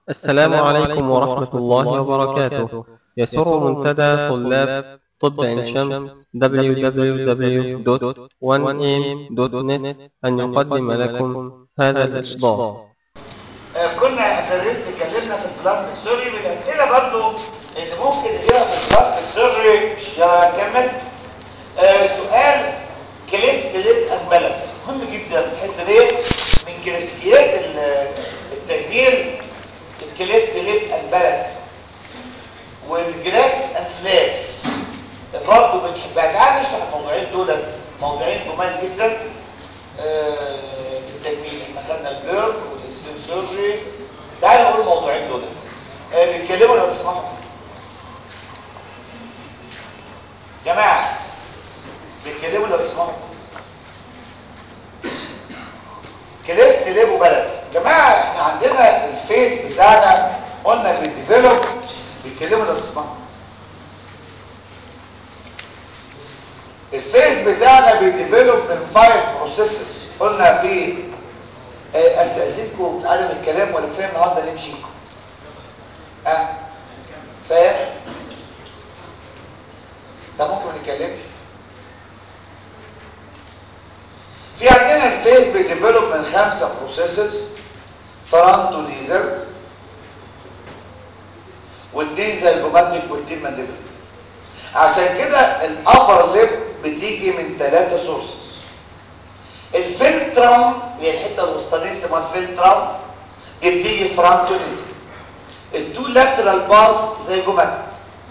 السلام عليكم ورحمة الله وبركاته يسر منتدى طلاب طب عين شمس www.1am.net أن يقدم لكم هذا الإصدار آه، كنا درست اتكلمنا في البلاستيك سيرجري من الاسئله برضو اللي ممكن نجيبها في البلاستيك سيرجري مش هكمل آه سؤال كليفت ليب امبالانس مهم جدا الحته دي من كلاسيكيات ال- التجميل الكليفت ليب امبالانس والجرافتس اند فلابس برضه بنحبها تعال نشرح الموضوعين دول موضوعين جمال جدا آه، في التجميل احنا خدنا البيرن والسكين سيرجري تعالوا نقول الموضوعين دول آه، بيتكلموا لو تسمعوا جماعه بيتكلموا لو تسمعوا كليفت ليبو بلد جماعه احنا عندنا الفيس بتاعنا قلنا بيديفلوب بيتكلموا لو تسمعوا الفيس بتاعنا بيديفلوب من فايف بروسيسز قلنا في آه، استاذنكم في عدم الكلام ولا كفايه النهارده نمشي اه فاهم ده ممكن ما نتكلمش في عندنا الفيس بيديفلوب من خمسه بروسيسز فرانتو ديزل والديزل جوماتيك والدين مانديبل عشان كده الابر ليب بتيجي من ثلاثه سورسز الفلترم هي الحته الوسطانيه اسمها الفلترم دي بتيجي فرانتونيزم التو لاترال باث زي جوماتيك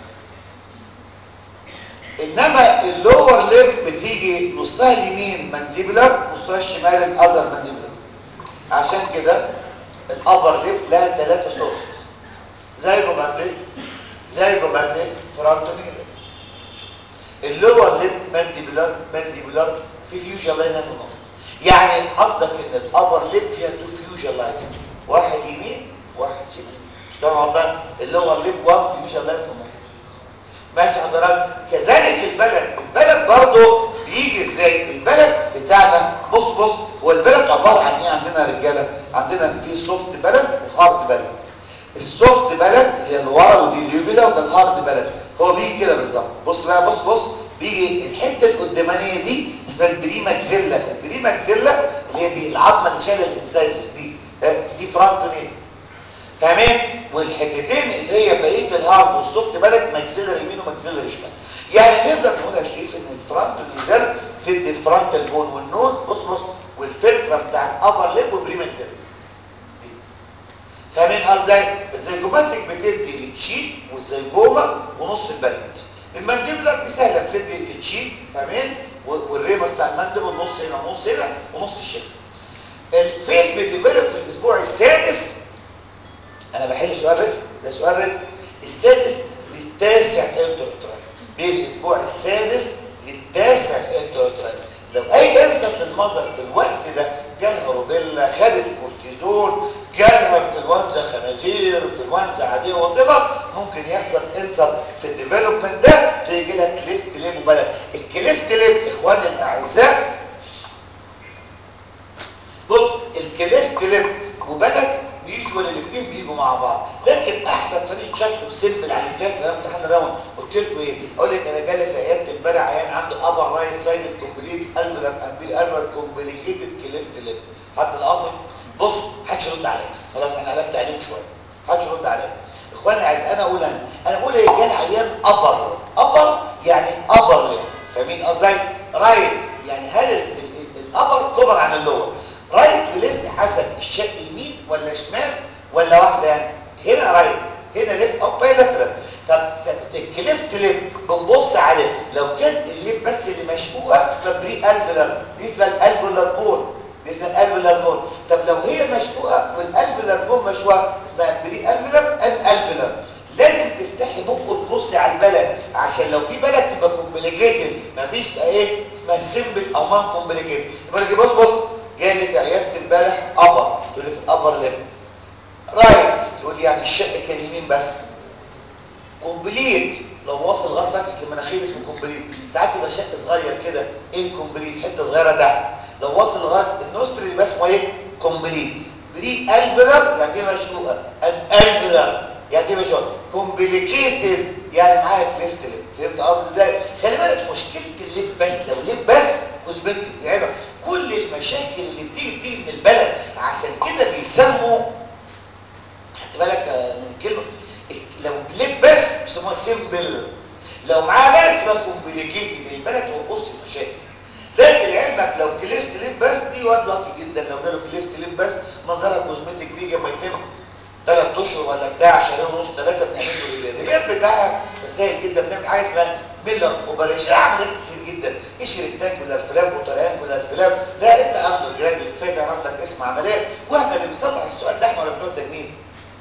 انما اللور ليب بتيجي نصها اليمين مانديبلر نصها الشمال الاذر مانديبلر عشان كده الابر ليب لها ثلاثه سورسز زي جوماتيك زي جوماتيك فرانتونيزم اللور ليب مانديبلر مانديبلر في فيوجن لاين في النص يعني قصدك ان الابر ليب فيها تو فيوجن لاينز واحد يمين واحد شمال مش كده والله اللور ليب وان فيوجن لاين في النص ماشي حضرتك كذلك البلد البلد برضه بيجي ازاي البلد بتاعنا بص بص هو البلد عباره عن ايه عندنا يا رجاله عندنا في سوفت بلد وهارد بلد السوفت بلد هي اللي ورا ودي اليوفيلا وده الهارد بلد هو بيجي كده بالظبط بص بقى بص بص بيجي الحته القدامانيه دي اسمها البريماكسيلا البريماكسيلا اللي هي دي العظمه اللي شايله الانسايزر دي ها، دي فرونتونيل فاهمين والحتتين اللي هي بقيه الهارد والسوفت بلد ماكسيلر يمين وماكسيلر شمال يعني نقدر نقول يا شريف ان الفرونتونيزال تدي الفرونتال بون والنوز بص بص والفلتره بتاع الابر ليب وبريماكسيلا فاهمين ازاي الزيجوماتيك بتدي التشيك والزيجوما ونص البلد المانديبلر دي سهله بتدي التشيك فاهمين والريمس بتاع المانديبل نص هنا ونص هنا ونص الشفه الفيس بيديفلوب في الاسبوع السادس انا بحل سؤال رتم ده سؤال رتم السادس للتاسع انتروترايل بين الاسبوع السادس للتاسع انتروترايل لو اي انسان في المظهر في الوقت ده جالها روبيلا خدت كورتيزون جالها انفلونزا خنازير انفلونزا عاديه وطبق ممكن يحصل انسان في الديفلوبمنت ده تيجي لها كليفت ليب وبلد الكليفت ليب اخواني الاعزاء بص الكليفت ليب وبلد بيجوا الاثنين بيجوا مع بعض لكن احلى طريقه شرح سيمبل على الامتحان في امتحان راوند قلت لكم ايه اقول لك انا جالي في عياده امبارح عيان عنده ابر رايت سايد كومبليت الفلر امبي الفر كومبليكيتد كليفت ليب حد القاطع بص محدش يرد عليا خلاص انا قلبت عليكم شويه محدش يرد عليا اخواني عايز انا اقول انا انا اقول ايه جالي عيان ابر ابر يعني ابر ليب فاهمين قصدي رايت يعني هل ال- ال- الابر كبر عن اللور رايت وليفت حسب الشق يمين ولا شمال ولا واحده يعني هنا رايت هنا ليفت او بايلاترال طب الكليفت ليب بنبص عليه لو كان الليب بس اللي مشقوقه اسمها بري الفيلر دي اسمها الالفيلر بون دي اسمها الالفيلر بون طب لو هي مشقوقه والالفيلر بون مشقوقه اسمها بري الفيلر اند الفيلر لازم تفتحي بقك وتبصي على البلد عشان لو في بلد تبقى كومبليكيتد مفيش بقى ايه اسمها سيمبل او نون كومبليكيتد يبقى أنا بص بص جالي في عياده امبارح ابر تقول لي في الابر ليب رايت تقول لي يعني الشق كان يمين بس كومبليت لو واصل لغايه فتحه المناخير اسمه كومبليت ساعات يبقى شق صغير كده انكومبليت حته صغيره تحت لو واصل لغايه النوستري يبقى اسمه ايه كومبليت بري الفيلر يعني دي مشقوقه الفيلر يعني دي مشقوقه كومبليكيتد يعني معايا كليفت ليب فهمت قصدي ازاي خلي بالك مشكله الليب بس لو ليب بس كوزمتك لعبه كل المشاكل اللي بتيجي بتيجي من البلد عشان كده بيسموا خدت بالك من الكلمه لو ليب بس بيسموها سيمبل لو معاه بلد اسمها كومبليكيتد البلد هو قص المشاكل لكن علمك لو كليفت ليب بس دي واد لاكي جدا لو جاله كليفت ليب بس منظرها كوزمتيك بيجي ما يتم ثلاث اشهر ولا بتاع شهرين ونص ثلاثه بنعمل له ريبير الريبير بتاعها سهل جدا بنعمل حاجه اسمها ميلر اوبريشن عمليات كتير جدا قشر التانكولار فلاب وتريانكولار فلاب لا انت اندر جراديويت كفايه تعرف لك اسم عمليه واحنا اللي بنصلح السؤال ده احنا ولا بتوع التجميل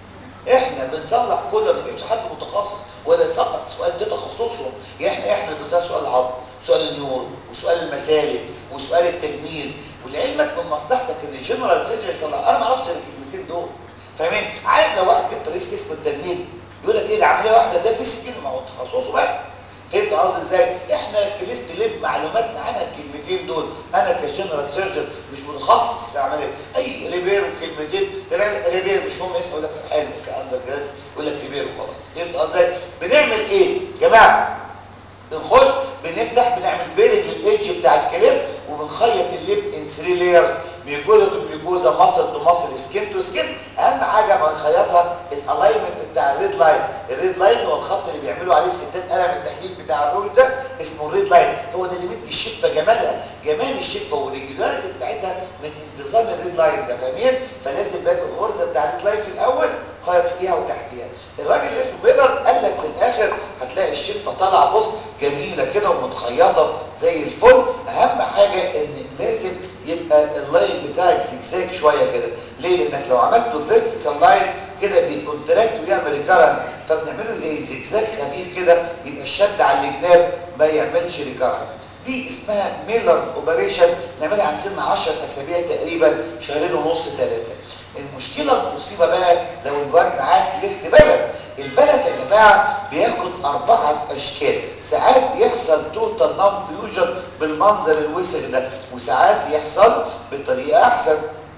احنا بنصلح كل ما بنجيبش حد متخصص ولا يسقط السؤال ده تخصصهم يعني احنا احنا اللي بنصلح سؤال العظم سؤال النيورو وسؤال المسالك وسؤال التجميل ولعلمك من مصلحتك ان الجنرال سيرجري يصلح انا ما اعرفش الكلمتين دول فاهمين عارف لو واحد جبت رئيس قسم التجميل يقول لك ايه ده عمليه واحده ده في سكين ما هو تخصصه بقى فهمت قصدي ازاي احنا كلفت ليه معلوماتنا عنها الكلمتين دول انا كجنرال سيرجن مش متخصص في عمليه اي ريبير وكلمتين ده ريبير مش هم اسمه يقول لك حلو كاندر جراد يقول لك ريبير وخلاص فهمت قصدي ازاي بنعمل ايه جماعه بنخش بنفتح بنعمل بيرنج للايدج بتاع الكليف وبنخيط الليب ان 3 لايرز ميوكوزا تو ميوكوزا ماسل تو ماسل سكين تو سكين اهم حاجه بنخيطها الالاينمنت بتاع الريد لاين الريد لاين هو الخط اللي بيعملوا عليه الستات قلم التحليل بتاع الرول ده اسمه الريد لاين هو ده اللي مدي الشفه جمالها جمال الشفه والريجولاريتي بتاعتها من انتظام الريد لاين ده فاهمين فلازم باكل الغرزه بتاع الريد لاين في الاول خيط فيها وتحتيها الراجل اللي اسمه بيلر قال لك في الاخر هتلاقي الشفه طالعه بص جميله كده ومتخيطه زي الفل اهم حاجه ان لازم يبقى اللاين بتاعك زجزاج شويه كده ليه لانك لو عملته فيرتيكال لاين كده بيكونتراكت ويعمل ريكارنس فبنعمله زي زجزاج خفيف كده يبقى الشد على الجناب ما يعملش ريكارنس دي اسمها ميلر اوبريشن نعملها عن سن 10 اسابيع تقريبا شهرين ونص ثلاثه المشكله المصيبه بقى لو الواد معاك ليفت بلد البلد يا جماعه بياخد اربعه اشكال ساعات بيحصل توتال نون فيوجن بالمنظر الوسخ ده وساعات بيحصل بطريقه احسن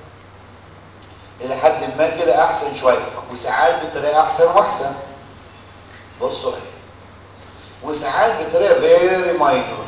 الى حد ما كده احسن شويه وساعات بطريقه احسن واحسن بصوا اهي وساعات بطريقه فيري ماينور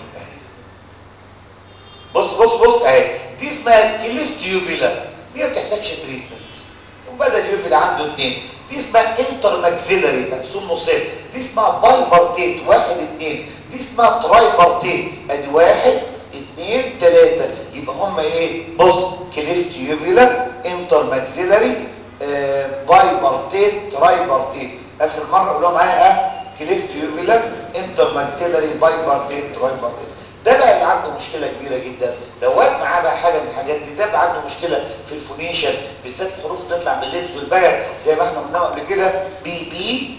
بص بص بص اهي دي اسمها كليفت يوفيلا دي ما بتحتاجش تريتمنت وبدل يوفيلا عنده اثنين دي اسمها انتر ماكسيلري مقسوم نصين دي اسمها باي بارتيت واحد اثنين دي اسمها تراي بارتيت ادي واحد اثنين ثلاثة يبقى هم ايه بص كليفت يوفيلا انتر ماكسيلري آه باي بارتيت تراي بارتيت اخر مرة قولوا معايا اه كليفت يوفيلا انتر ماكسيلري باي بارتيت تراي بارتيت ده بقى اللي عنده مشكله كبيره جدا لو واد معاه بقى حاجه من الحاجات دي ده بقى عنده مشكله في الفونيشن بالذات الحروف تطلع من اللبس والبلد زي ما احنا قلنا قبل كده بي بي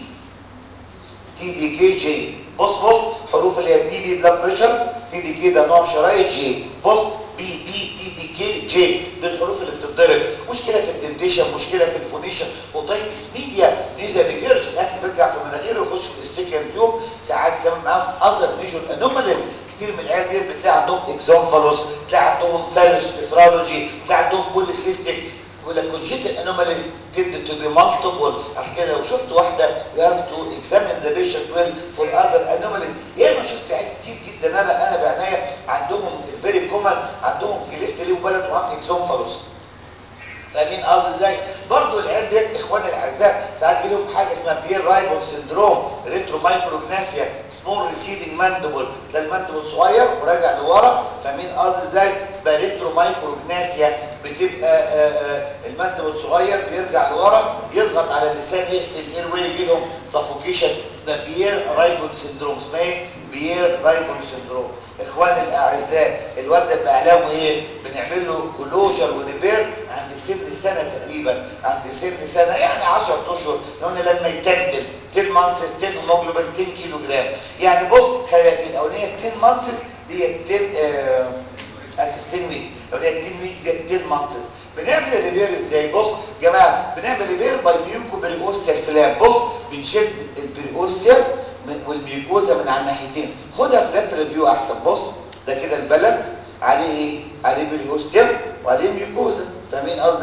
تي دي كي جي بص بص حروف اللي هي بي بي بلاد بريشر تي دي كي ده نوع شرايط جي بص بي بي تي دي كي جي دي الحروف اللي بتتضرب مشكله في الدنتيشن مشكله في الفونيشن اوتايتس ميديا نيزا ريجيرج الاكل بيرجع في مناخيره ويخش في الاستيكيان تيوب ساعات كمان معاهم اذر ميجور انوماليز كتير من العيال دي بتلاقي عندهم اكزومفالوس تلاقي عندهم ثالث تفرولوجي تلاقي عندهم بوليسيستيك ولا كونجيتال انوماليز tend to be multiple عشان كده لو شفت واحده you have to examine the patient well for other anomalies يا اما شفت عيال كتير جدا انا انا بعنايه عندهم فيري كومن عندهم كليفت ليه وبلد ومعاهم اكزومفالوس فاهمين قصدي ازاي برضو العيال ديت اخواني الاعزاء ساعات يجي لهم حاجه اسمها بير رايبون سندروم ريترو مايكروجناسيا سمول ريسيدنج ماندبل تلاقي الماندبل صغير وراجع لورا فاهمين قصدي ازاي اسمها ريترو مايكروجناسيا بتبقى الماندبل صغير بيرجع لورا يضغط على اللسان يقفل الاير واي يجي لهم سفوكيشن اسمها بير رايبون سندروم اسمها ايه بير رايبون سندروم اخواني الاعزاء الواد ده باعلامه ايه بنعمل له كلوجر وريبير عند سن سنه تقريبا عند سن سنه يعني 10 اشهر لان لما يتنتل 10 مانسز 10 هيموجلوبين 10 كيلو جرام يعني بص خلي بالك الاولانيه 10 مانسز دي 10 آه اسف 10 ويكس الاولانيه 10 ويكس دي 10 مانسز بنعمل الريبير ازاي بص يا جماعه بنعمل ريبير باي ميوكو بريوستيال فلاب بص بنشد البريوستيال والميوكوزا من على الناحيتين خدها في لات ريفيو احسن بص ده كده البلد عليه ايه عليه بريوستيال وعليه ميوكوزا فاهمين قصدي ازاي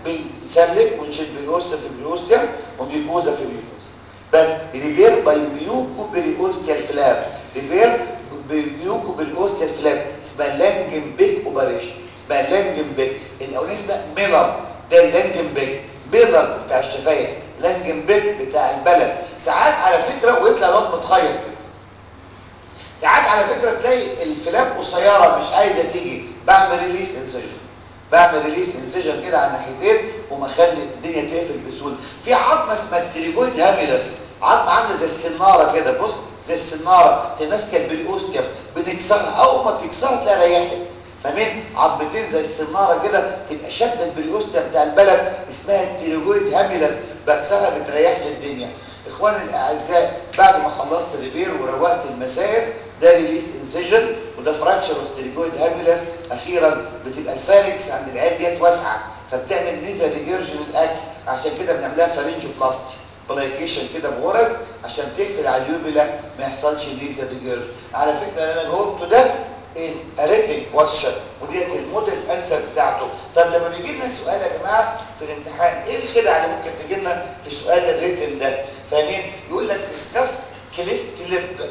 بنسلك ونشيل بالأوستر في البريوستيوم وميكوزا في الميكوزا بس ريبير باي ميوكو بريوستيال فلاب ريبير بميوكو بريوستيال فلاب اسمها لانجنبيك اوبريشن اسمها لانجنبيك الاولاني اسمها ميلر ده اللانجنبيك ميلر بتاع الشفايف لانجنبيك بتاع البلد ساعات على فكره ويطلع الواد متخيط كده ساعات على فكره تلاقي الفلاب قصيره مش عايزه تيجي بعمل ريليس انسجن بعمل ريليس انسجن كده على الناحيتين ومخلي الدنيا تقفل بسهوله في عظمه اسمها التريجويد هاميلس عظمه عامله زي السناره كده بص زي السناره تماسك البريوستيوم بنكسرها اول ما تكسرها تلاقي ريحت فاهمين عظمتين زي السناره كده تبقى شده البريوستيوم بتاع البلد اسمها التريجويد هاميلس بكسرها بتريح لي الدنيا اخواني الاعزاء بعد ما خلصت الريبير وروقت المسائل ده ريليس انسيجن وده فراكشر اوف تريجويد هاميلس اخيرا بتبقى الفاركس عند العيال ديت واسعه فبتعمل نيزا ريجيرج للاكل عشان كده بنعملها فارنجوبلاستي بلايكيشن كده بغرز عشان تقفل على اليوفيلا ما يحصلش نيزا ريجيرج على فكره انا جاوبته ده is a written question وديت الموديل انسر بتاعته طب لما بيجي لنا سؤال يا جماعه في الامتحان ايه الخدعه اللي ممكن تجي لنا في سؤال الريتن ده فاهمين يقول لك ديسكاس كليفت لب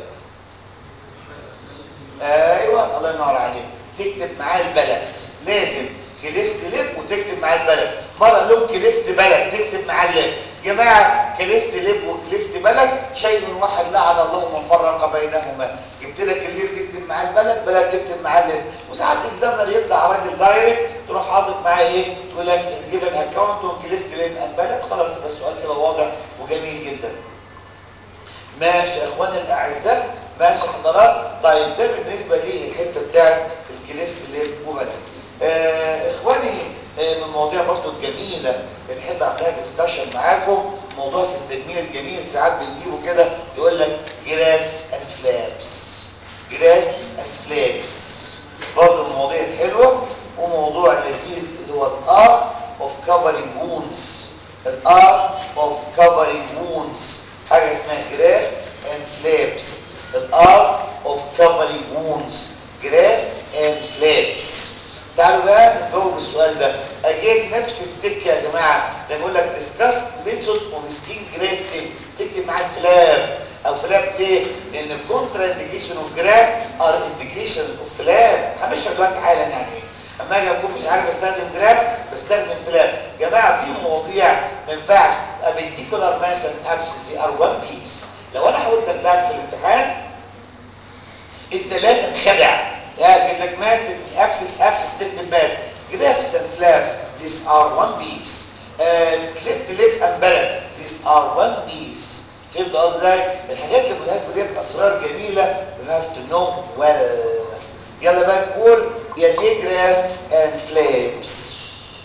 ايوه الله ينور عليك تكتب معاه البلد لازم كليفت لب وتكتب معاه البلد مره لهم كليفت بلد تكتب معاه اللب جماعه كليفت لب وكليفت بلد شيء واحد لعن الله من فرق بينهما جبت لك اللب تكتب معاه البلد بلد تكتب معاه اللب وساعات اكزامنر يطلع راجل دايركت تروح حاطط معاه ايه تقول لك جيفن اكونت وكليفت لب ان بلد خلاص بس السؤال كده واضح وجميل جدا ماشي يا اخواني الاعزاء ماشي حضرات طيب ده بالنسبه لي الحته بتاعت الكليفت ليب وبلد آه اخواني آه من المواضيع برضو الجميله اللي احب اعملها ديسكشن معاكم موضوع في التجميل الجميل ساعات بنجيبه كده يقول لك جرافتس اند فلابس جرافتس اند فلابس برضو من المواضيع الحلوه وموضوع لذيذ اللي هو الار اوف كفرنج وونز الار اوف كفرنج وونز حاجه اسمها جرافتس اند فلابس الار اوف كفرنج وونز جرافتس اند فلابس تعالوا بقى نجاوب السؤال ده اجيب نفس التك يا جماعه ده بيقول لك ديسكاس ميثود اوف سكين جرافتنج تكتب معاه الفلاب او فلاب ليه؟ لان الكونترا انديكيشن اوف جراف ار انديكيشن اوف فلاب هنشرح دلوقتي حالا يعني ايه اما اجي اكون مش عارف استخدم جراف بستخدم فلاب جماعه في مواضيع ما ينفعش ابيديكولار ماسن ابسسي ار وان بيس لو انا حاولت اخدعك في الامتحان انت لا تنخدع لا اجيب لك ماس ابسس ابسس تكتب ماس جرافس اند فلابس these are one piece كليفت ليب اند بلد these are one piece فهمت قصدي ازاي؟ الحاجات اللي بقولها لكم ديت اسرار جميله you have to know well يلا بقى نقول يعني ايه جرافتس اند فلابس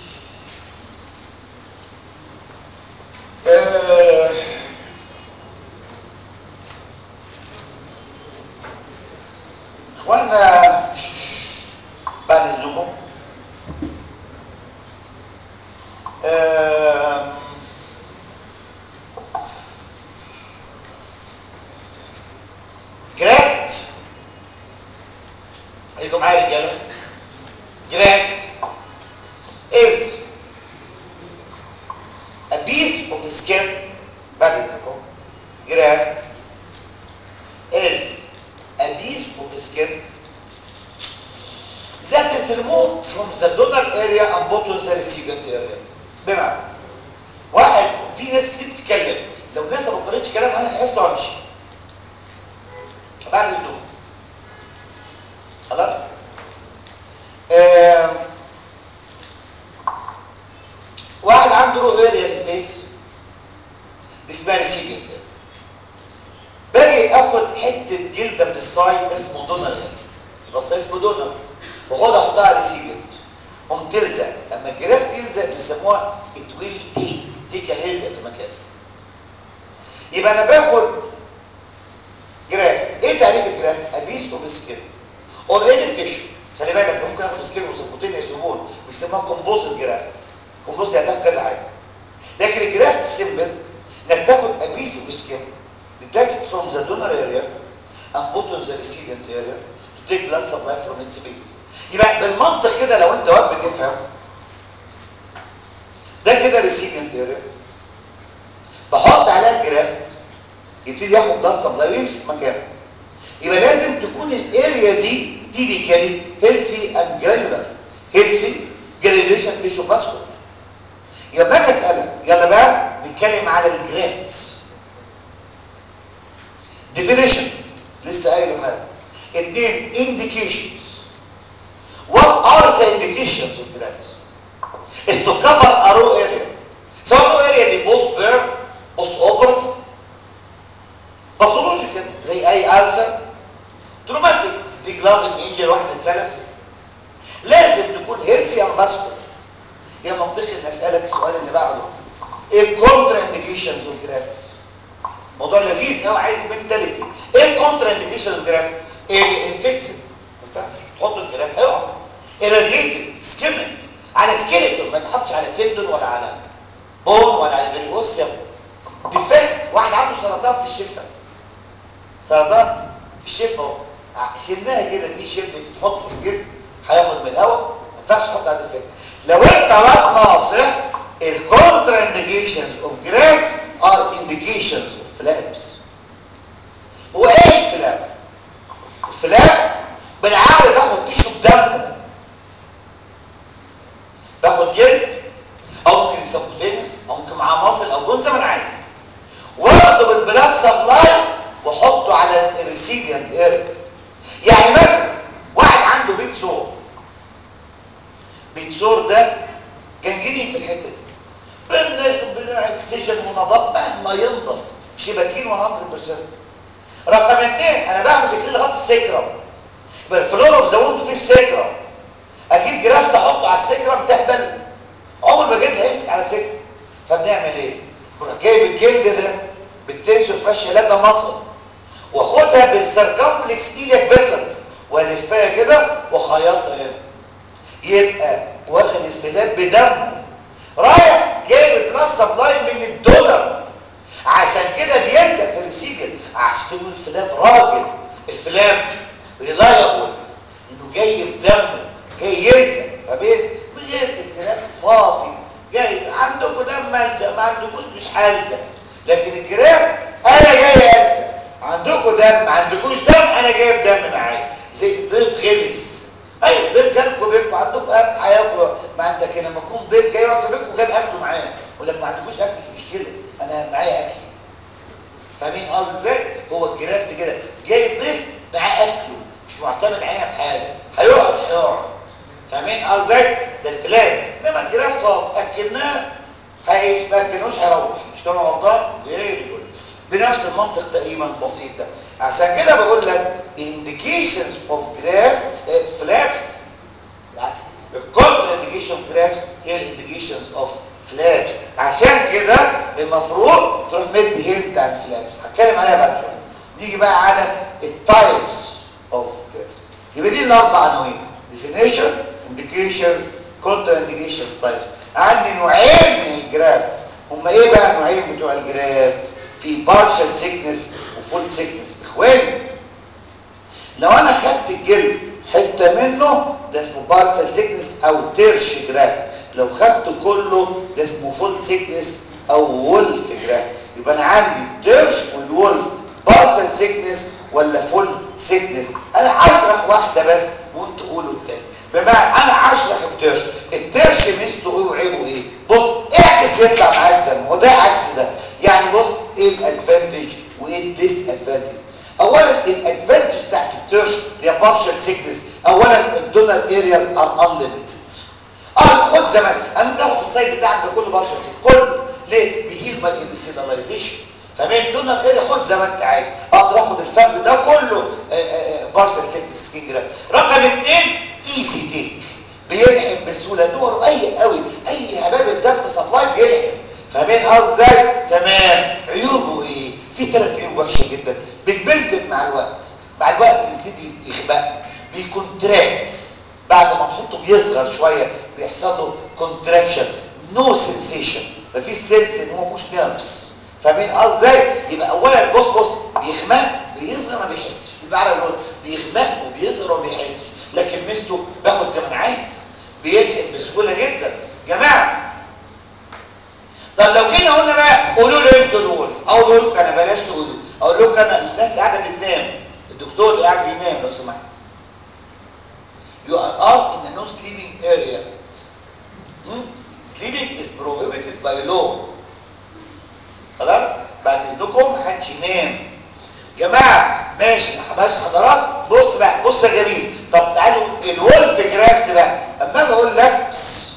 آه اخوانا بعد اذنكم آه جرافت خليكم معايا يا رجاله جرافت is a piece of skin بعد اذنكم graft is a piece of skin that is removed from the donor area and put on the recipient area بمعنى واحد في ناس كتير بتتكلم لو الناس ما بطلتش كلام انا الحصه وامشي بعد اذنكم خلاص آه واحد عنده رو اريا في الفيس دي اسمها ريسيبينت باجي اخد حته جلده من السايد ده اسمه دونر اريا يبقى السايد اسمه دونر واخدها احطها على ريسيبينت قوم تلزق لما الجراف يلزق بيسموها ات ويل تيك تيك يعني يلزق في مكانه يبقى انا باخد جراف ايه تعريف الجراف ابيس اوف سكين اور ايه تيشو خلي بالك ده ممكن اخد سكين وسبوتين يسمون بيسموها كومبوزيت جراف كومبوزيت يعني تاخد كذا حاجه لكن الجراف السيمبل انك تاخد ابيس اوف سكين detached from the donor area and put on the recipient area to take blood supply from its base يبقى بالمنطق كده لو انت واد بتفهم ده كده ريسيبينت اريا بحط عليها جرافت يبتدي ياخد بلاد سبلاي ويمسك مكانه يبقى لازم تكون الاريا دي تيبيكالي هيلثي اند جرانيولار هيلثي جرانيوليشن تيشو فاسكولار يبقى باجي اسالك يلا بقى نتكلم على الجرافتس ديفينيشن لسه قايله حاجه اثنين indications what are the indications of grafts is to cover a raw area سواء raw area دي post birth post operative باثولوجيكال زي اي ألسر تروماتيك دي جلافين انجل واحد اتسلخ لازم تكون هيلثي اند فاسكولار هي منطقي ان اسالك السؤال اللي بعده ايه الكونترا انديكيشنز اوف جرافتس موضوع لذيذ قوي عايز منتاليتي ايه الكونترا انديكيشنز اوف جرافت ايه انفكتد ما ينفعش تحط الجراف هيقع irradiated سكيمنج على سكيلتون ما تحطش على تندون ولا على بون ولا على بريوسيوم ديفكت واحد عنده سرطان في الشفه سرطان في الشفه اهو شلناها كده بايه شبك تحط الجلد هياخد من الهواء ما ينفعش تحط على ديفكت لو انت بقى ناصح الكونترا انديكيشنز اوف جراكس ار انديكيشنز اوف فلابس هو ايه الفلاب الفلاب بالعقل باخد تيشو بدمه باخد جلد او ممكن سبكوتينس او ممكن معاه مصل او بون زي ما انا عايز واخده بالبلاد سبلاي واحطه على الريسيبيانت اريا يعني مثلا واحد عنده بيت سور بيت سور ده جنجرين في الحته دي بالاكسجين ونظافه مهما ينضف مش يبقى كلين 100% رقم اثنين انا بعمل كتير لغايه السكرم يبقى الفلور اوف ذا ووند فيه السكرم اجيب جرافت احطه على السكرم تهبل عمر ما جلد هيمسك على سكرم فبنعمل ايه؟ بروح جايب الجلد ده بالتنسور فاشيا لا ده مصل واخدها بالسركمفلكس ايليك فيسلز والفها كده واخيطها هنا يبقى واخد الفلاب بدمه رايح جايب البلس سبلاي من الدولار عشان كده بيلزق في الريسيفر عشان كده الفلاب راجل الفلاب ريلايبل انه جاي بدمه جاي يلزق فبين بغير الجراف فافي جاي عندكم دم ملزق ما عندكوش مش هلزق لكن الجراف انا جاي الزق عندكم دم ما عندكوش دم انا جايب دم معايا زي ضيف غلس ايوه ضيف جالكم بيتكم عندكم اكل هياكلوا مع لكن لما يكون ضيف جاي يقعد في بيتكم جاب اكله معاه يقول لك ما عندكوش اكل مش مشكله انا معايا اكل فاهمين قصدي ازاي هو الجرافت كده جاي ضيف معاه اكله مش معتمد علينا في حاجه هيقعد هيقعد فاهمين قصدي ازاي ده الفلان انما الجرافت اهو اكلناه هيعيش ما اكلناهوش هيروح مش كده غلطان ايه بيقول بنفس المنطق تقريبا البسيط ده عشان كده بقول لك الانديكيشنز اوف جرافت فلاب العكس الكونتر انديكيشن اوف جرافت هي الانديكيشنز اوف فلابس عشان كده المفروض تروح مدي هنت عن الفلابس هتكلم عليها بعد شويه نيجي بقى على التايبس اوف جرافت يبقى دي الاربع عناوين ديفينيشن انديكيشنز كونتر انديكيشنز تايبس عندي نوعين من الجرافت هما ايه بقى النوعين بتوع الجرافت في بارشال سيكنس وفول سيكنس اخواني لو انا خدت الجلد حته منه ده اسمه بارشال سيكنس او تيرش جرافت لو خدته كله ده اسمه فول سيكنس او وولف جرافت يبقى انا عندي التيرش والولف بارشال سيكنس ولا فول سيكنس انا هشرح واحده بس وانتوا قولوا التاني بمعنى انا هشرح التيرش التيرش ميزته ايه وعيبه ايه بص اعكس يطلع معاك دم هو ده عكس ده يعني بص ايه الادفانتج وايه الديس ادفانتج اولا الادفانتج بتاعت التيرش هي بارشال سيكنس اولا الدونر ارياز ار انليميتد اه خد زمان انا ممكن اخد السايد بتاعك ده كله بارشال سيكنس كله ليه بيهيل باي امبسيلاليزيشن فمن دونر اريا خد زي ما انت عايز اقدر اخد الفرد ده كله بارشال سيكنس سكين جرام رقم اثنين ايزي تيك بيلحم بسهوله دوره قليل قوي اي هباب الدم سبلاي بيلحم فاهمين قصدي ازاي تمام عيوبه ايه في ثلاث عيوب وحشه جدا بتبنتك مع الوقت مع الوقت بيبتدي يخبأ بيكونتراكت بعد ما نحطه بيصغر شويه بيحصل له كونتراكشن نو سنسيشن مفيش سنس ان هو مفيهوش نيرفز فاهمين قصدي ازاي يبقى اولا بص بص بيخمق بيصغر ما بيحسش يبقى على الوقت بيغمق وبيصغر وما بيحسش لكن ميزته باخد زي ما انا عايز بيلحق بسهوله جدا جماعه طب لو جينا قلنا بقى قولوا لي انتوا الولف اقول لكم انا بلاش تقولوا اقول لكم انا الناس قاعده بتنام الدكتور اللي قاعد بينام لو سمحت you are out in a no sleeping area hmm? sleeping is prohibited by law خلاص بعد اذنكم محدش ينام جماعه ماشي ماشي حضرات بص بقى بص يا جميل طب تعالوا الولف جرافت بقى اما اجي اقول لك بس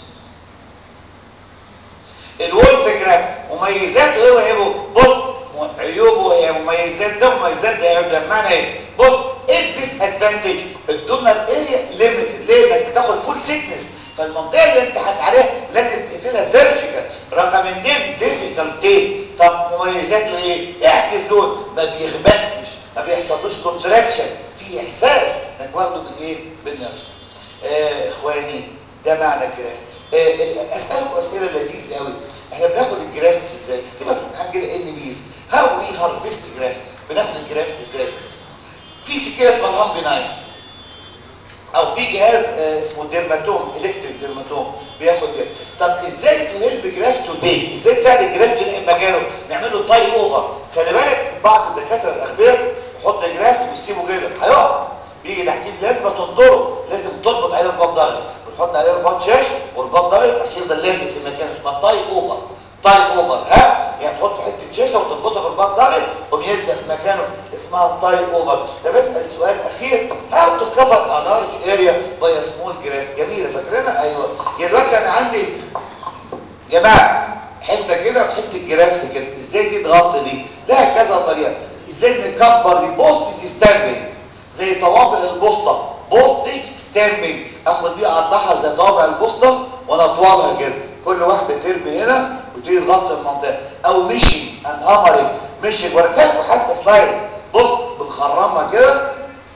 الولف جرافت مميزاته ايه وعيوبه بص عيوبه هي مميزات ده مميزات ده عيوب ده بمعنى ايه بص ايه الديس ادفانتج الدونر اريا ليميتد ليه انك بتاخد فول سيكنس فالمنطقه اللي انت هتعرفها لازم تقفلها سيرجيكال رقم اثنين ديفيكالتي طب مميزاته ايه اعكس دول ما بيغبقش ما بيحصلوش كونتراكشن في احساس انك واخده بالايه بالنفس آه اخواني ده معنى الجرافت آه اسالكم اسئله لذيذه قوي احنا بناخد الجرافت ازاي تكتبها في الامتحان كده ان بيز هاو وي هارفست جرافت بناخد الجرافت ازاي في سكينه اسمها الهامبي نايف او في جهاز آه اسمه ديرماتوم الكتريك ديرماتوم بياخد كده طب ازاي تو هيلب جرافت تو ديك ازاي تساعد الجرافت يلحق مكانه نعمل له تاي اوفر خلي بالك بعض الدكاتره الاغبياء يحط جرافت ويسيبه كده هيقع بيجي تحتيه لازمه تنطره لازم تربط عليه رباط ضغط بنحط عليه رباط شاش ورباط ضغط عشان يفضل لازق في مكانه اسمها تاي اوفر تاي اوفر ها يعني تحط حته شاشه وتربطها برباط ضغط ويلزق في مكانه اسمها تاي اوفر ده بسال سؤال اخير هاو تو كفر ا لارج اريا باي سمول جرافت جميله فاكرينها ايوه يا دلوقتي انا عندي جماعه حته كده وحته جرافت كده ازاي دي تغطي دي لها كذا طريقه ازاي نكبر دي بوست ستامبنج زي طوابق البوسطه بوستج ستامبنج اخد دي اقطعها زي طوابع البوسطه وانا اطولها كده كل واحده ترمي هنا وتيجي تغطي المنطقه او مشي اند هامرنج مشي وريتها لكم حتى سلايد بص بنخرمها كده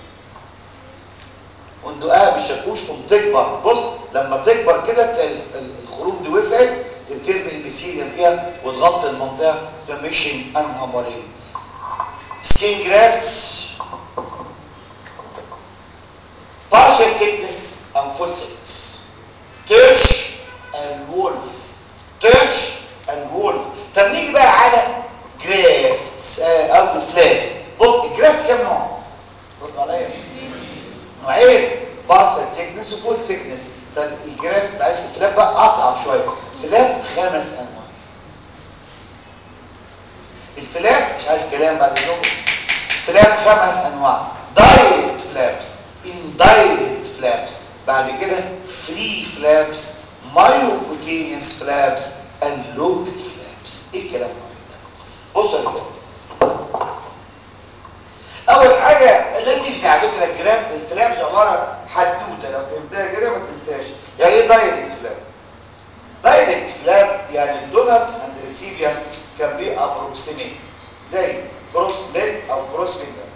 وندقها بالشاكوش وتكبر بص لما تكبر كده تلاقي الخروم دي وسعت ترمي البسيليوم فيها وتغطي المنطقه اسمها ميشن اند هامرنج سكين جرافتس partial thickness and full thickness ترش and wolf ترش and wolf طب نيجي بقى على جرافت قصدي فلابس بص الجرافت كام نوع؟ رد عليا نوعين partial thickness وفول thickness طب الجرافت معلش الفلاب بقى اصعب شويه فلاب خمس انواع الفلاب مش عايز كلام بعد اذنكم فلاب خمس انواع دايركت فلابس indirect flaps بعد كده free flaps myocutaneous flaps and local flaps ايه الكلام ده بصوا يا رجاله اول حاجه لذيذه على فكره الجراف الفلابس عباره حدوته لو فهمتها كده ما تنساش يعني ايه دايركت فلاب دايركت فلاب يعني الدونر اند ريسيفير كان بي ابروكسيميت زي كروس ليج او كروس فينجر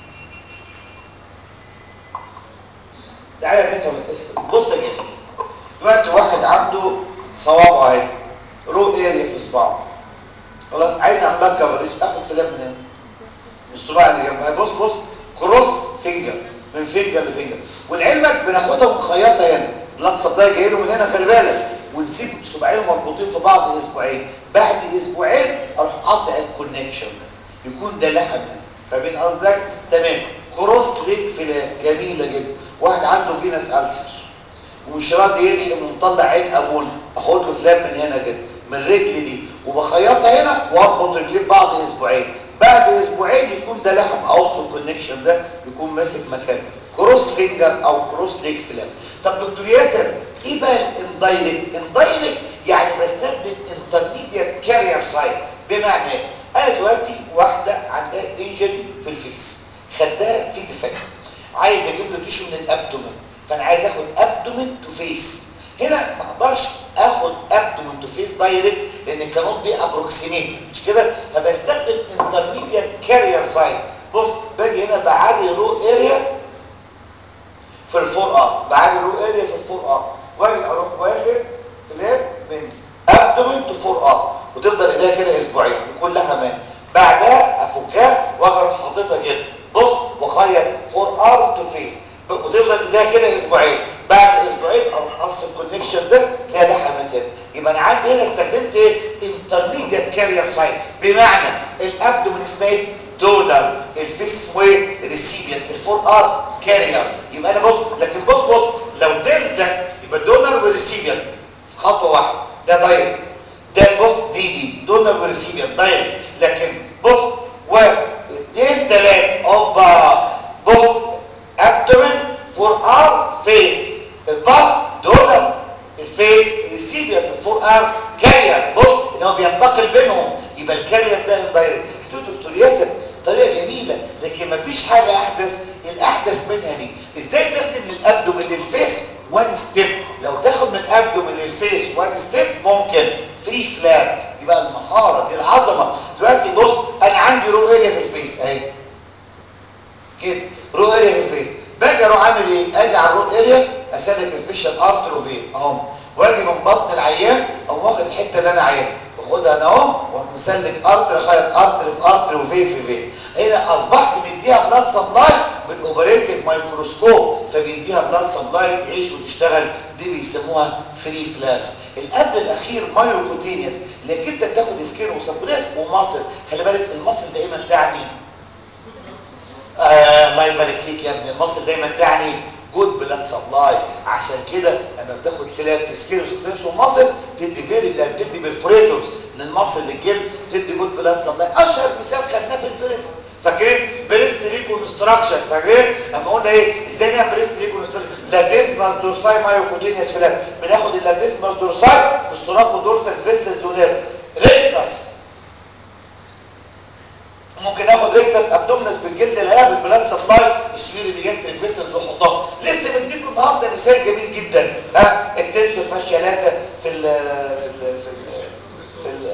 تعالى نفهم القصه بص يا جميل دلوقتي واحد عنده صوابعه اهي رو اريا في صباعه خلاص عايز اعمل لها كفرج اخد فلان من هنا من الصباع اللي جنبها بص بص كروس فينجر من فينجر لفينجر ولعلمك بناخدها ونخيطها هنا بلاد سبلاي جاي له من هنا خلي بالك ونسيب صباعين مربوطين في بعض اسبوعين بعد اسبوعين اروح قاطع الكونكشن ده يكون ده لحم فاهمين قصدك تمام كروس ليك فلاب جميله جدا واحد عنده فينس ألسر ومش راضي يلحم ومطلع عين امون اخد له فلاب من هنا كده من رجلي دي وبخيطها هنا واربط رجليه ببعض اسبوعين بعد اسبوعين يكون ده لحم اقص الكونكشن ده يكون ماسك مكانه كروس فينجر او كروس ليك فلاب طب دكتور ياسر ايه بقى الاندايركت اندايركت يعني بستخدم انترميديت كارير سايت بمعنى ايه انا دلوقتي واحده عندها انجري في الفيس خدها في ديفكت عايز اجيب له تيشو من الابدومن فانا عايز اخد ابدومن تو فيس هنا ما اقدرش اخد ابدومن تو فيس دايركت لان الكانون دي ابروكسيميت مش كده فبستخدم انترميديت كارير سايت بص باجي هنا بعلي رو اريا في الفور ار بعلي رو اريا في الفور ار واجي اروح واخد فلاب من ابدومن تو فور ار وتفضل ايديها كده اسبوعين يكون لها مان بعدها افكها واجي اروح حاططها كده بص وخيط فور ار تو فيس وتفضل ايديها كده اسبوعين بعد اسبوعين اروح قص الكونكشن ده تلاقي لحمت هنا يبقى انا عندي هنا استخدمت ايه معايا الابدومين اسمه ايه دونر الفيس اسمه ايه ريسيبيان الفور ار كارير يبقى انا بص لكن بص بص لو دلتا يبقى دونر وريسيبيان في خطوه واحده ده دايركت ده بص دي دي دونر وريسيبيان دايركت لكن بص واحد اثنين ثلاثه اوبا بص ابدومين فور ار فيس البطن دونر الفيس ريسيبيان الفور ار كارير بص ان هو بينتقل بينهم يبقى الكارير ده اندايركت دكتور ياسر طريقه جميله لكن مفيش حاجه احدث الاحدث منها دي ازاي تاخد من الابدومين للفيس وان ستيب لو تاخد من الابدومين للفيس وان ستيب ممكن فري فلاب دي بقى المهاره دي العظمه دلوقتي بص انا عندي رو اريا في الفيس اهي كده رو اريا في الفيس باجي اروح عامل ايه اجي على الرو اريا اسلك الفيشل ارتر وفين اهو واجي من بطن العيان اقوم واخد الحته اللي انا عايزها واخدها انا اهو ومسلك ارتر خيط ارتر في ارتر وفين في فين هنا اصبحت مديها بلاد سبلاي بالاوبريتنج مايكروسكوب فبيديها بلاد سبلاي تعيش وتشتغل دي بيسموها فري فلابس القبل الاخير مايوكوتينيوس لكن انت تاخد سكين وسبكونيس ومصل خلي بالك المصل دايما تعني آه الله يبارك فيك يا ابني المصل دايما تعني جود بلاد سبلاي عشان كده لما بتاخد فلاف في سكين وسبكونيس ومصل تدي فيري بتدي بالفريتوس للمصل للجلد تدي جود بلاد سبلاي اشهر مثال خدناه في البريست فاكرين بريست ريكونستراكشن فاكرين اما قلنا ايه ازاي نعمل بريست ريكونستراكشن لاتيسمال دورساي مايوكوتينيوس فلاب بناخد اللاتيسمال دورساي بالسوراكو دورسال فيسل زونير ريكتس ممكن ناخد ريكتس ابدومنس بالجلد العيا بالبلاد سبلاي السويري بيجستريك فيسلز وحطها لسه بديكم النهارده مثال جميل جدا ها التنسور فاشيالاتا في ال في ال في ال في ال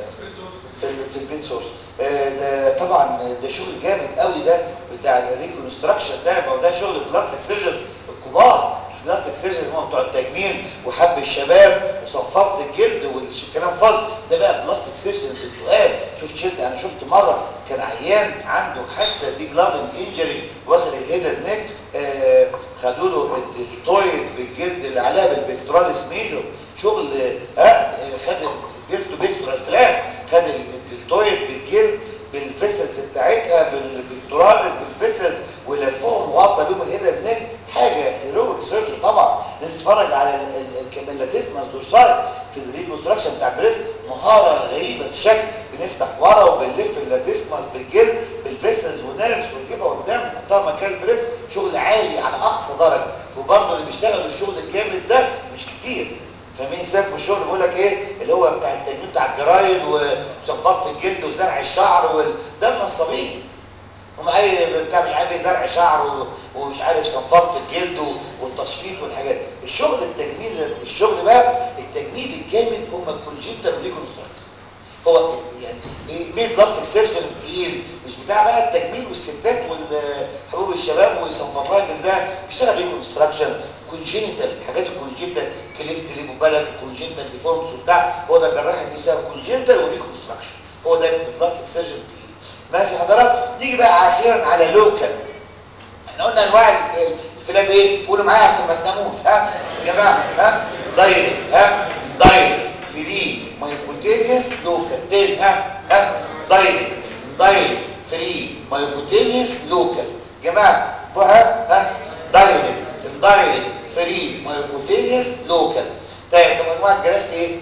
في ال في البين سورس ده طبعا ده شغل جامد قوي ده بتاع الريكونستراكشن ده ما هو ده شغل بلاستيك سيرجنز الكبار مش بلاستيك سيرجنز هم بتوع التجميل وحب الشباب وصفرت الجلد والكلام فاضي ده بقى بلاستيك سيرجنز التقال شفت شفت انا شفت مره كان عيان عنده حادثه دي جلافن انجري واخد الهيدر نيك آه خدوا له التويد بالجلد اللي عليها بالبكتراليس ميجور شغل آه خد ديرتو بيكتورال فلام خد الدلتويد بالجلد بالفيسلز بتاعتها بالبكتورالز بالفيسلز ولفهم وغطى بيهم الهيدر نيك حاجه هيرويك سيرجن طبعا الناس تتفرج على الكابيلاتيزمال دورسال في الريكونستراكشن بتاع بريست مهاره غريبه الشكل بنفتح ورا وبنلف اللاتيسماس بالجلد بالفيسلز والنيرفز ونجيبها قدام نحطها مكان البريست شغل عالي على اقصى درجه فبرضه اللي بيشتغل الشغل الجامد ده مش كتير فاهمين سيبك من الشغل بقول لك ايه اللي هو بتاع التجميل بتاع الجرايد وصفاره الجلد وزرع الشعر وال... ده النصابين ومعايا بتاع مش عارف زرع شعر ومش عارف صفاره الجلد والتصفيط والحاجات الشغل التجميل الشغل بقى التجميل الجامد هم الكونجنتال والريكونستراكشن هو يعني مين بلاستيك سيرجن تقيل مش بتاع بقى التجميل والستات والحبوب الشباب ويصفر لها جلدها بيشتغل ريكونستراكشن كونجينيتال الحاجات الكونجينيتال كليفت ليبو بلد كونجينيتال ديفورمز وبتاع هو ده جراح اللي يشتغل كونجينيتال وريكونستراكشن هو ده البلاستيك سيرجن تقيل ماشي حضرات نيجي بقى اخيرا على لوكال احنا قلنا انواع الفلاب ايه قولوا معايا عشان ما تناموش ها يا جماعه ها دايركت ها دايركت فري مايكوتينيوس لوكال تاني ها ها دايركت دايركت فري مايكوتينيوس لوكال جماعه ها ها دايركت دايركت فري مايكوتينيوس لوكال طيب طب انواع الجرافت ايه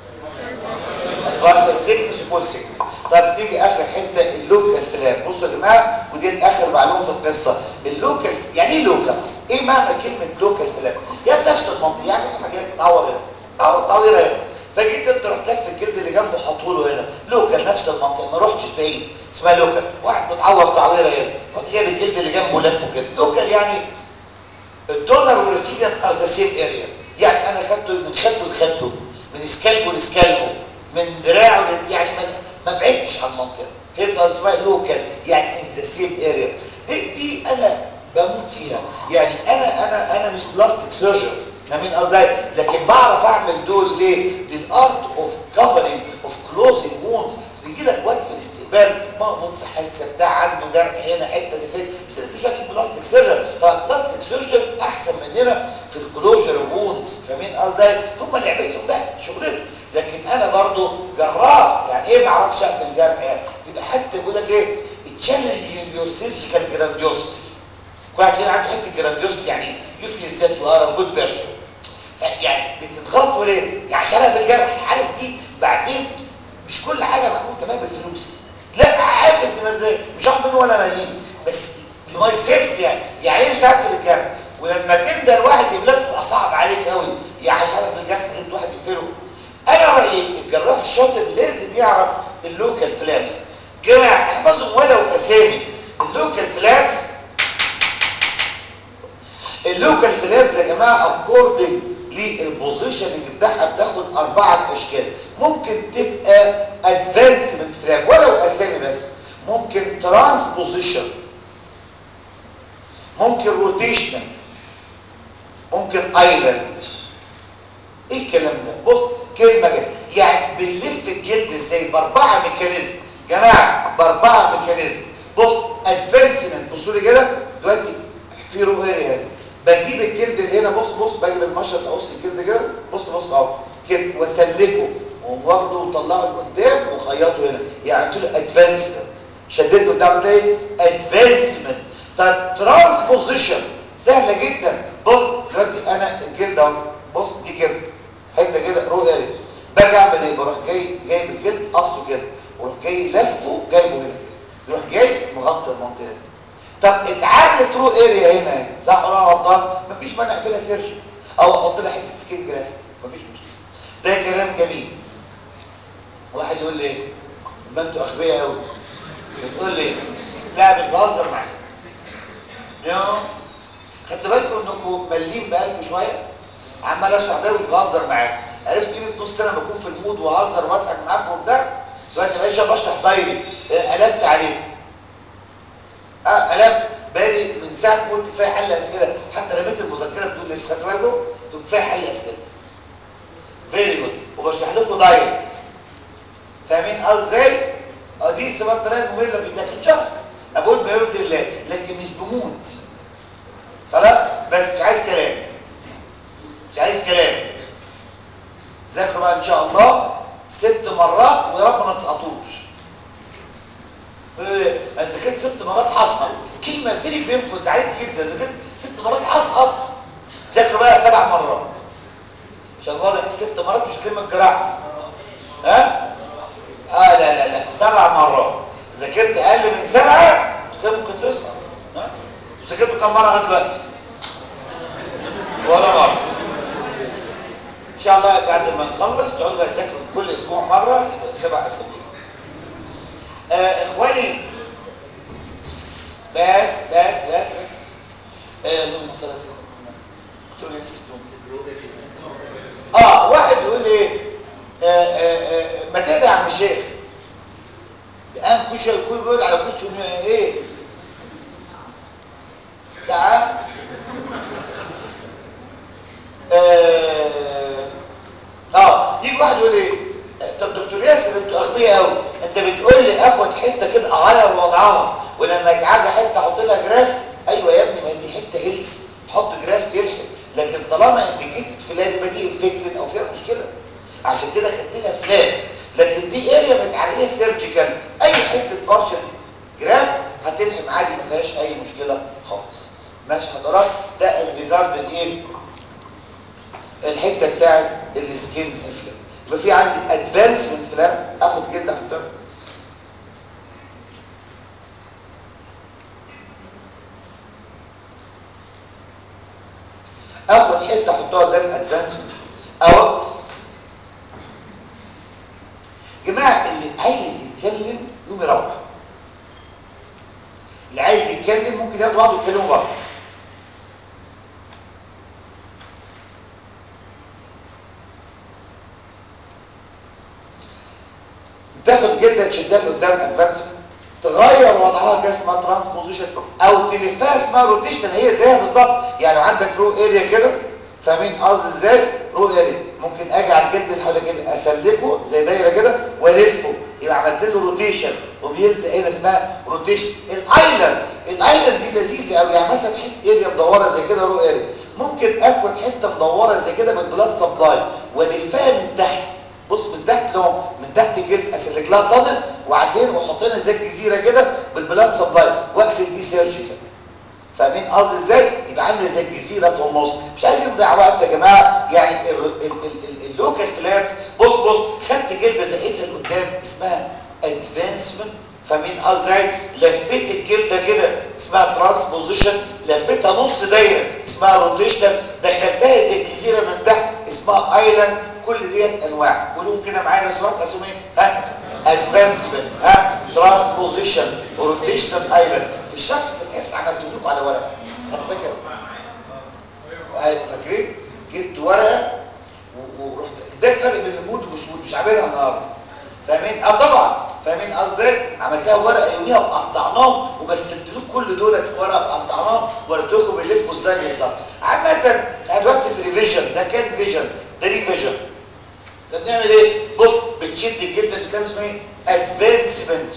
بارشل سيكنس وفول سيكنس طب تيجي اخر حته اللوكال فلاب بصوا يا جماعه ودي اخر معلومه في القصه اللوكال يعني ايه لوكال اصلا ايه معنى كلمه لوكال فلاب يعني نفس المنطق يعني مثلا حاجه تعور هنا تعور تعويره هنا فجيت انت رحت لف الجلد اللي جنبه حاطه له هنا لوكال نفس المنطق ما رحتش بعيد اسمها لوكال واحد متعور تعويره هنا فانت جايب الجلد اللي جنبه لفه كده لوكال يعني الدونر والريسيبيانت ار ذا سيم اريا يعني انا خدته من خده لخده من سكالبه لسكالبه من دراعه يعني ما, ما بعدتش عن المنطقه فهمت قصدي لوكال يعني ان ذا سيم اريا دي, دي انا بموت فيها يعني انا انا انا مش بلاستيك سيرجن فاهمين قصدي لكن بعرف اعمل دول ليه دي الارت اوف كفرنج اوف كلوزنج وونز بيجي لك وقت في الاستقبال مقبوض في حادثه بتاع عنده جرح هنا حته دي فين بس مش اكيد بلاستيك سيرجن طبعا بلاستيك سيرجنز احسن مننا في الكلوجر وونز فاهمين قصدي هم لعبتهم بقى شغلتهم لكن انا برضو جراح يعني ايه ما اعرفش اقفل الجرح يعني يور سيرجيكال جرانديوستي كل واحد فينا عنده حته جرانديوستي يعني يو فيل ذات يو ار ا جود بيرسون فيعني بتتخلط وليه؟ يعني شبه في الجرح عارف دي بعدين مش كل حاجه معمول تمام بالفلوس لا عارف الدماغ ده مش هاخد منه ولا مليم بس لماي سيلف يعني يعني ايه مساعد في الجرح ولما تبدا الواحد يفلت تبقى صعب عليك قوي يعني شبه في الجرح تجيب واحد يقفله انا رايي الجراح الشاطر لازم يعرف اللوكال فلابس جماعه احفظهم ولو اسامي اللوكال فلابس اللوكال فلابس يا جماعه اكوردنج للبوزيشن اللي بتاعها بتاخد اربعه اشكال ممكن تبقى ادفانسمنت فلاب ولو اسامي بس ممكن ترانس بوزيشن ممكن روتيشنال ممكن ايلاند ايه الكلام ده بص كلمه كده يعني بنلف الجلد ازاي باربعه ميكانيزم جماعه باربعه ميكانيزم بص ادفانسمنت بصوا لي كده دلوقتي في رو اريا بجيب الجلد اللي هنا بص بص بجيب المشرط اقص الجلد كده بص بص اهو كده واسلكه واخده وطلعه لقدام وخيطه هنا يعني قلت له ادفانسمنت شددته قدام ايه ادفانسمنت طب ترانسبوزيشن سهله جدا بص دلوقتي انا الجلد اهو بص دي كده حته كده رو اريا باجي اعمل ايه بروح جاي جايب الجلد قصه كده واروح جاي لفه جايبه هنا كده يروح جاي مغطي المنطقه دي طب اتعاملت رو اريا هنا صح ولا انا غلطان مفيش مانع اقفلها سيرش او احط لها حته سكين جراف مفيش مشكله ده كلام جميل واحد يقول لي ايه ما انتوا اغبياء قوي بتقول لي لا مش بهزر معاك يو خدت بالكم انكم ملين بقلب شويه عمال اشرح ده مش بهزر معاكم عرفت قيمه نص سنه بكون في المود وهزر واضحك معاكم وبتاع دلوقتي بقيت بشرح دايركت قلبت عليكم اه قلبت بالي من ساعه ما قلت كفايه حل اسئله حتى رميت المذكره بدون نفس خدت بالكم قلت كفايه حل اسئله فيري جود وبشرح لكم دايركت فاهمين قصدي ازاي اه دي سبب طريقه ممله في لكن شرح اقول بيرضي الله لكن مش بموت خلاص بس مش عايز كلام مش عايز كلام ذاكروا بقى ان شاء الله ست مرات ويا رب ما تسقطوش انا ذاكرت ست مرات هسقط كلمه فيري بينفول زعلت جدا ذاكرت ست مرات هسقط ذاكروا بقى سبع مرات عشان واضح ست مرات مش كلمه جراحه ها اه لا لا لا سبع مرات ذاكرت اقل من سبعه كان ممكن تسقط ها ذاكرته كم مره لغايه دلوقتي ولا مره ان شاء الله بعد ما نخلص تقعدوا بقى تذاكروا كل اسبوع مره يبقى سبع اسابيع آه اخواني بس بس بس بس, بس. آه اللهم صل وسلم تقول لي بس اه واحد يقول ايه آه آه آه ما تهدى يا عم الشيخ قام كوشه يكون بيقول على كوشه ايه ساعات اه اه يجي واحد يقول ايه طب دكتور ياسر انتوا اغبياء قوي انت بتقول لي اخد حته كده اغير وضعها ولما يجعل لي حته احط لها جراف ايوه يا ابني ما دي حته هيلث حط جراف تلحق لكن طالما انديكيتد فلان يبقى دي انفكتد او فيها مشكله عشان كده خدت لها فلان لكن دي اريا متعلقه سيرجيكال اي حته بارشل جراف هتلحم عادي ما فيهاش اي مشكله خالص ماشي حضرتك ده از ريجارد الايه الحته بتاعت السكين فلام يبقى في عندي ادفانسمنت فلام اخد جلد احطها اخد حته احطها قدام ادفانسمنت او جماعه اللي عايز يتكلم يقوم يروح اللي عايز يتكلم ممكن ياخدوا بعض يتكلموا بعض تاخد جلده تشدها قدام ادفانسمنت تغير وضعها كده اسمها ترانسبوزيشن او تلفها اسمها روتيشن هي زيها بالظبط يعني لو عندك رو اريا كده فاهمين قصدي ازاي رو اريا ممكن اجي على الجلد اللي حوالي كده اسلكه زي دايره كده والفه يبقى عملت له روتيشن وبيلزق هنا اسمها روتيشن الايلاند الايلاند دي لذيذه قوي يعني مثلا حته اريا مدوره زي كده رو اريا ممكن اخد حته مدوره زي كده بالبلاد سبلاي والفها من تحت بص من تحت لو من تحت الجلد اسلك لها طنل وبعدين واحط لها زي الجزيره كده بالبلاد سبلاي واقفل قصدي ازاي يبقى عامله زي الجزيره في النص مش عايزين نضيع وقت يا جماعه يعني ال- ال- ال- ال- اللوكال فلابس بص بص خدت جلده زقتها لقدام اسمها ادفانسمنت فاهمين قصدي ازاي لفيت الجلده كده اسمها ترانسبوزيشن لفيتها نص دايره اسمها روتيشنال دخلتها زي الجزيره من تحت اسمها ايلاند كل ديت انواع قولوا كده معايا لو سمحت اسمهم ايه ها ادفانسمنت ها ترانسبوزيشن روتيشنال ايلاند في الشرح في الاس عملت لكم على ورقه انا فاكر أيوة، فاكرين جبت ورقه و- ورحت ده الفرق بين المود والمسود مش عاملها النهارده فاهمين اه طبعا فاهمين قصدي عملتها ورقه يوميها وقطعناهم وبسلت لكم كل دولت في ورقه قطعناهم وقلت لكم بيلفوا ازاي بالظبط عامه احنا دلوقتي في ريفيجن ده كان فيجن ده ريفيجن فبنعمل ايه بص بتشد الجلد اللي قدام اسمها ايه ادفانسمنت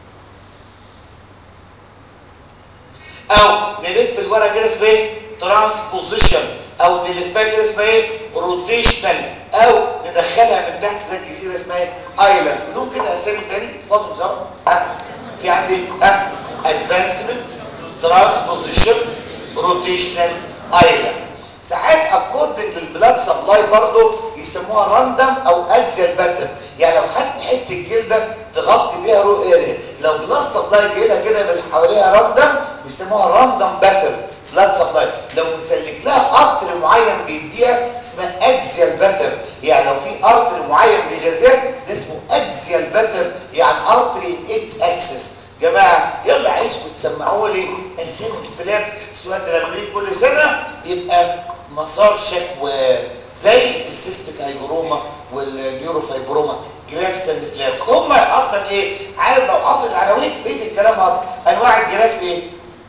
او نلف الورقه كده اسمها ايه ترانسبوزيشن او نلفها كده اسمها ايه روتيشنال او ندخلها من تحت زي الجزيره اسمها ايه ايلاند كلهم كده اسامي تاني فاضل مزار ها في عندي ها ادفانسمنت ترانسبوزيشن روتيشنال ايلاند ساعات اكوردنج للبلاد سبلاي برضه يسموها راندم او اكزيال باترن يعني لو خدت حته جلده تغطي بيها رو اريا لو بلاد سبلاي جاي لها كده من حواليها راندم بيسموها راندم باترن بلاد سبلاي لو مسلك لها ارتر معين بيديها اسمها اكزيال باترن يعني لو في ارتر معين بيغذيها ده اسمه اكزيال باترن يعني ارتري اتس اكسس جماعه يلا عايزكم تسمعوا لي اسامي الفلاب السؤال ده لما يجي كل سنه يبقى مسار شكوى زي السيستيك هايبروما والنيوروفايبروما جرافت اند فلابس هم اصلا ايه عارف لو حافظ عناوين بقيه الكلام هات انواع الجرافت ايه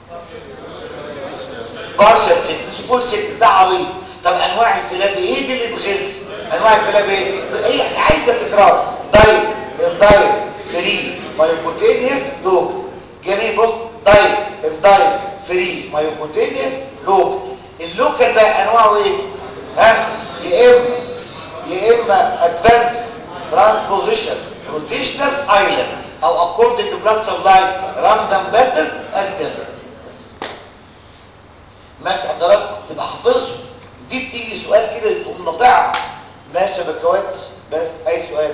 بارشل سيكنس وفول سيكنس ده عبيط طب انواع الفلاب ايه دي اللي بغلت انواع الفلاب ايه هي عايزه تكرار داير انداير فري مايوكوتينيوس لوب جميل بص داير انداير فري مايوكوتينيوس لوب اللوكال بقى انواعه ايه ها يا اما يا اما ادفانس ترانسبوزيشن روتيشنال ايلاند او اكوردنج بلاد سبلاي راندم باتل اكسل ماشي حضرتك تبقى حافظه دي بتيجي سؤال كده تقوم ناطعها ماشي يا بكوات بس اي سؤال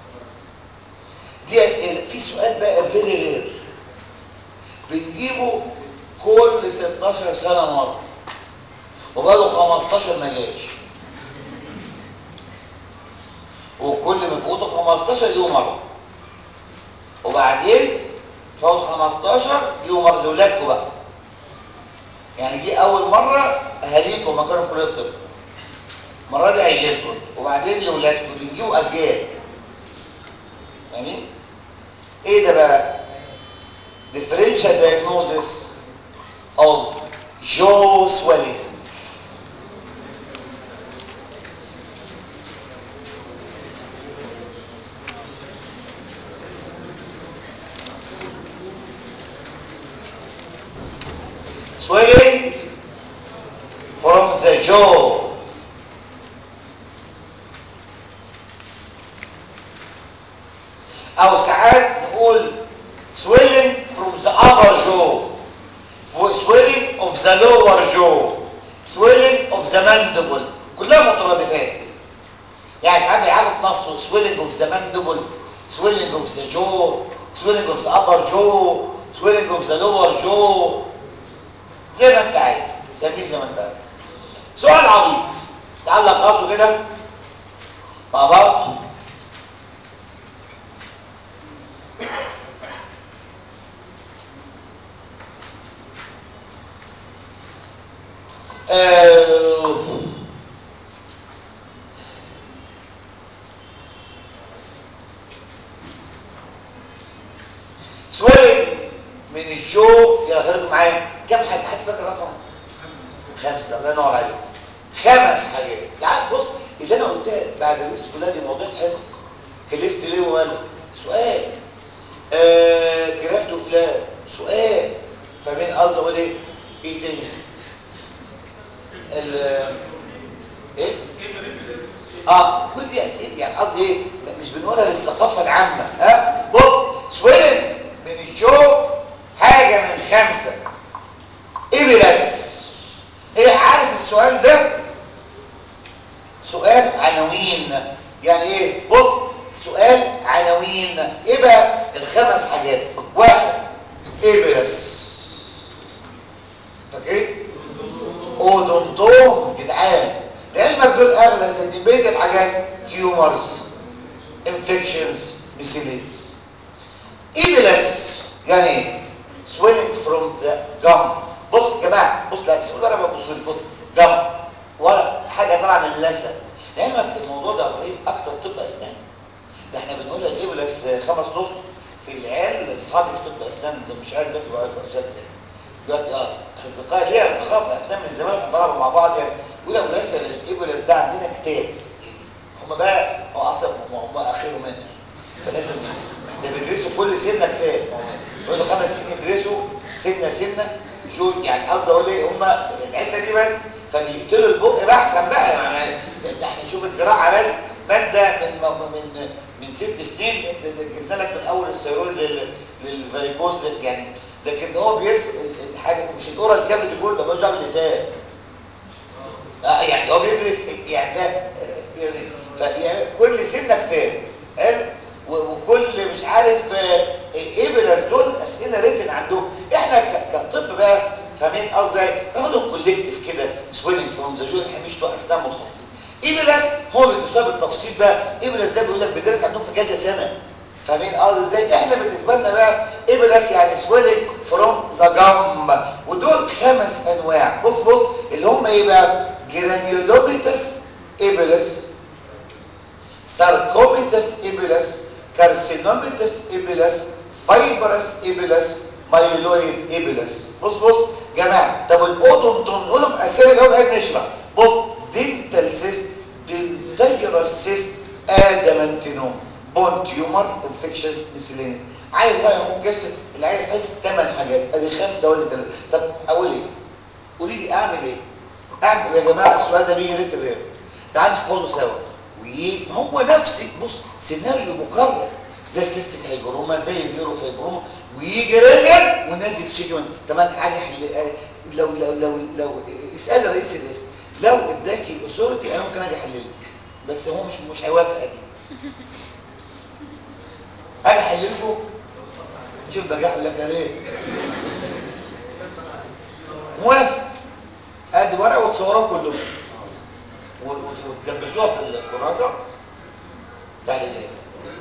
دي اسئله في سؤال بقى فيري رير بنجيبه كل 16 سنه مره وبقاله 15 ما جاش وكل ما فوته 15 يوم مره وبعدين فوت 15 يوم مره لاولادكم بقى يعني جه اول مره اهاليكم ما كانوا في كليه الطب المره دي هيجي لكم وبعدين لاولادكم بيجيبوا اجيال فاهمين ايه ده بقى differential diagnosis of jaw swelling swelling from the jaw او ساعات نقول swelling from the upper jaw swelling of the lower jaw swelling of the mandible كلها مترادفات يعني ساعات بيعرف نصه swelling of the mandible swelling of the jaw swelling of the upper jaw swelling of the lower jaw زي ما انت عايز سميه زي ما انت عايز سؤال عبيط تعال لخصه كده مع بعض آه سويلنج من الجو يا خليكم معايا كم حاجه حد فاكر رقم خمسه الله ينور عليك خمس حاجات تعال بص اللي انا قلتها بعد الريس كلها دي موضوع حفظ كلفت ليه وماله سؤال آه جرافت وفلان سؤال فاهمين قصدي اقول ايه ايه تاني ال ايه اه كل دي اسئله يعني قصدي ايه مش بنقولها للثقافه العامه ها بص سويلن من الجو حاجه من خمسه ابرس خمس حاجات واحد ايبلس فاكرين اودونتومز جدعان لعلمك دول اغلى زي بقيه الحاجات تيومرز انفكشنز ميسيلينز ايبلس يعني ايه swelling from the gum بص يا جماعه بص لا تسيبوا ضرب بصوا لي بص جم ولا حاجه طالعه من اللثه لعلمك الموضوع ده قريب اكتر طب اسنان ده احنا بنقول الايبلس خمس نص في العيال اصحابي في طب اسنان ده مش عارف دلوقتي بقى اساتذه دلوقتي اه اصدقائي ليه اصدقاء في اسنان من زمان احنا ضربوا مع بعض يعني يقول ابو ياسر الايبلس ده عندنا كتاب هم بقى هو اصلا هم هم اخرهم منها فلازم ده بيدرسوا كل سنه كتاب يقعدوا خمس سنين يدرسوا سنه سنه جو يعني قصدي اقول ايه هم الحته دي بس فبيقتلوا البق بحثا بقى يعني ده, ده احنا نشوف الجراحه بس ماده من من من ست سنين جبنا لك من اول السيرول للفاريكوز يعني لكن هو بيرسم الحاجه مش الاورال كافيتي جول ده ملوش دعوه باللسان آه يعني هو بيدرس يعني ده يعني كل سنه كتاب حلو وكل مش عارف ايه بلاس دول اسئله ريتن عندهم احنا كطب بقى فاهمين قصدي ناخدهم كولكتيف كده سويلنج فروم ذا جوين احنا مش بتوع اسنان متخصصين ايبلاس هو بيدرسوها بالتفصيل بقى ايبلاس ده بيقول لك بيدرس عندهم في كذا سنه فاهمين قصدي ازاي احنا بالنسبه لنا بقى ايبلاس يعني سويلنج فروم ذا جام ودول خمس انواع بص بص اللي هم ايه بقى جرانيولوميتس ايبلاس ساركوميتس ايبلاس كارسينوميتس ايبلاس فايبرس ايبلاس مايلويد ايبلاس بص بص جماعه طب الاودونتوم نقولهم اسامي الاول قبل نشرح بص دينتال سيست دينتيرال سيست ادامنتينوم بون تيومر انفكشنز ميسيلينيس عايز بقى يا اخوك جسم اللي عايز عايز ثمان حاجات ادي خمسه ولا ثلاثه طب اقول ايه قولي لي اعمل ايه اعمل يا جماعه السؤال ده بيجي ريت الريال تعال نحفظه سوا وهو نفس بص سيناريو مكرر زي السيستيك هيجروما زي النيوروفايبروما ويجي رجل ونازل تشيكي طب انا حاجه حل... لو لو لو لو اسال رئيس القسم لو اداكي الاثورتي انا ممكن اجي احللك بس هو مش مش هيوافق اجي اجي احللكم شوف بقى احلل لك ليه موافق ادي ورقه وتصوروا كلهم وتدبسوها في الكراسه بتاع العلاج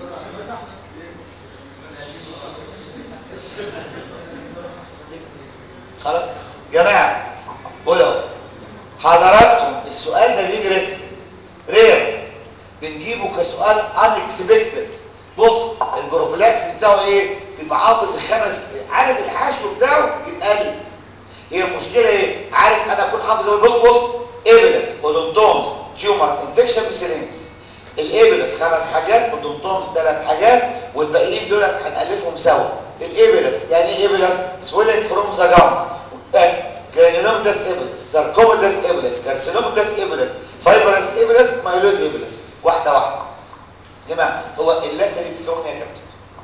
خلاص جماعه قولوا حضراتكم السؤال ده بيجي ريتم رير بنجيبه كسؤال unexpected بص البروفيلاكسس بتاعه ايه تبقى حافظ الخمس عارف الحشو بتاعه يتقلب هي المشكله ايه عارف انا اكون حافظ بص بص ايبلس اودونتومز تيومر انفكشن ميسيلينس الايبلس خمس حاجات اودونتومز ثلاث حاجات والباقيين دول هنالفهم سوا الايبلس يعني ايه ايبلس سويلنج فروم ذا جام جرانيولوماتس ايبلس ساركوماتس ايبلس كارسينوماتس ايبلس فايبرس ايبلس مايلويد ايبلس واحده واحده يا جماعه هو اللثه دي بتتكون ايه يا كابتن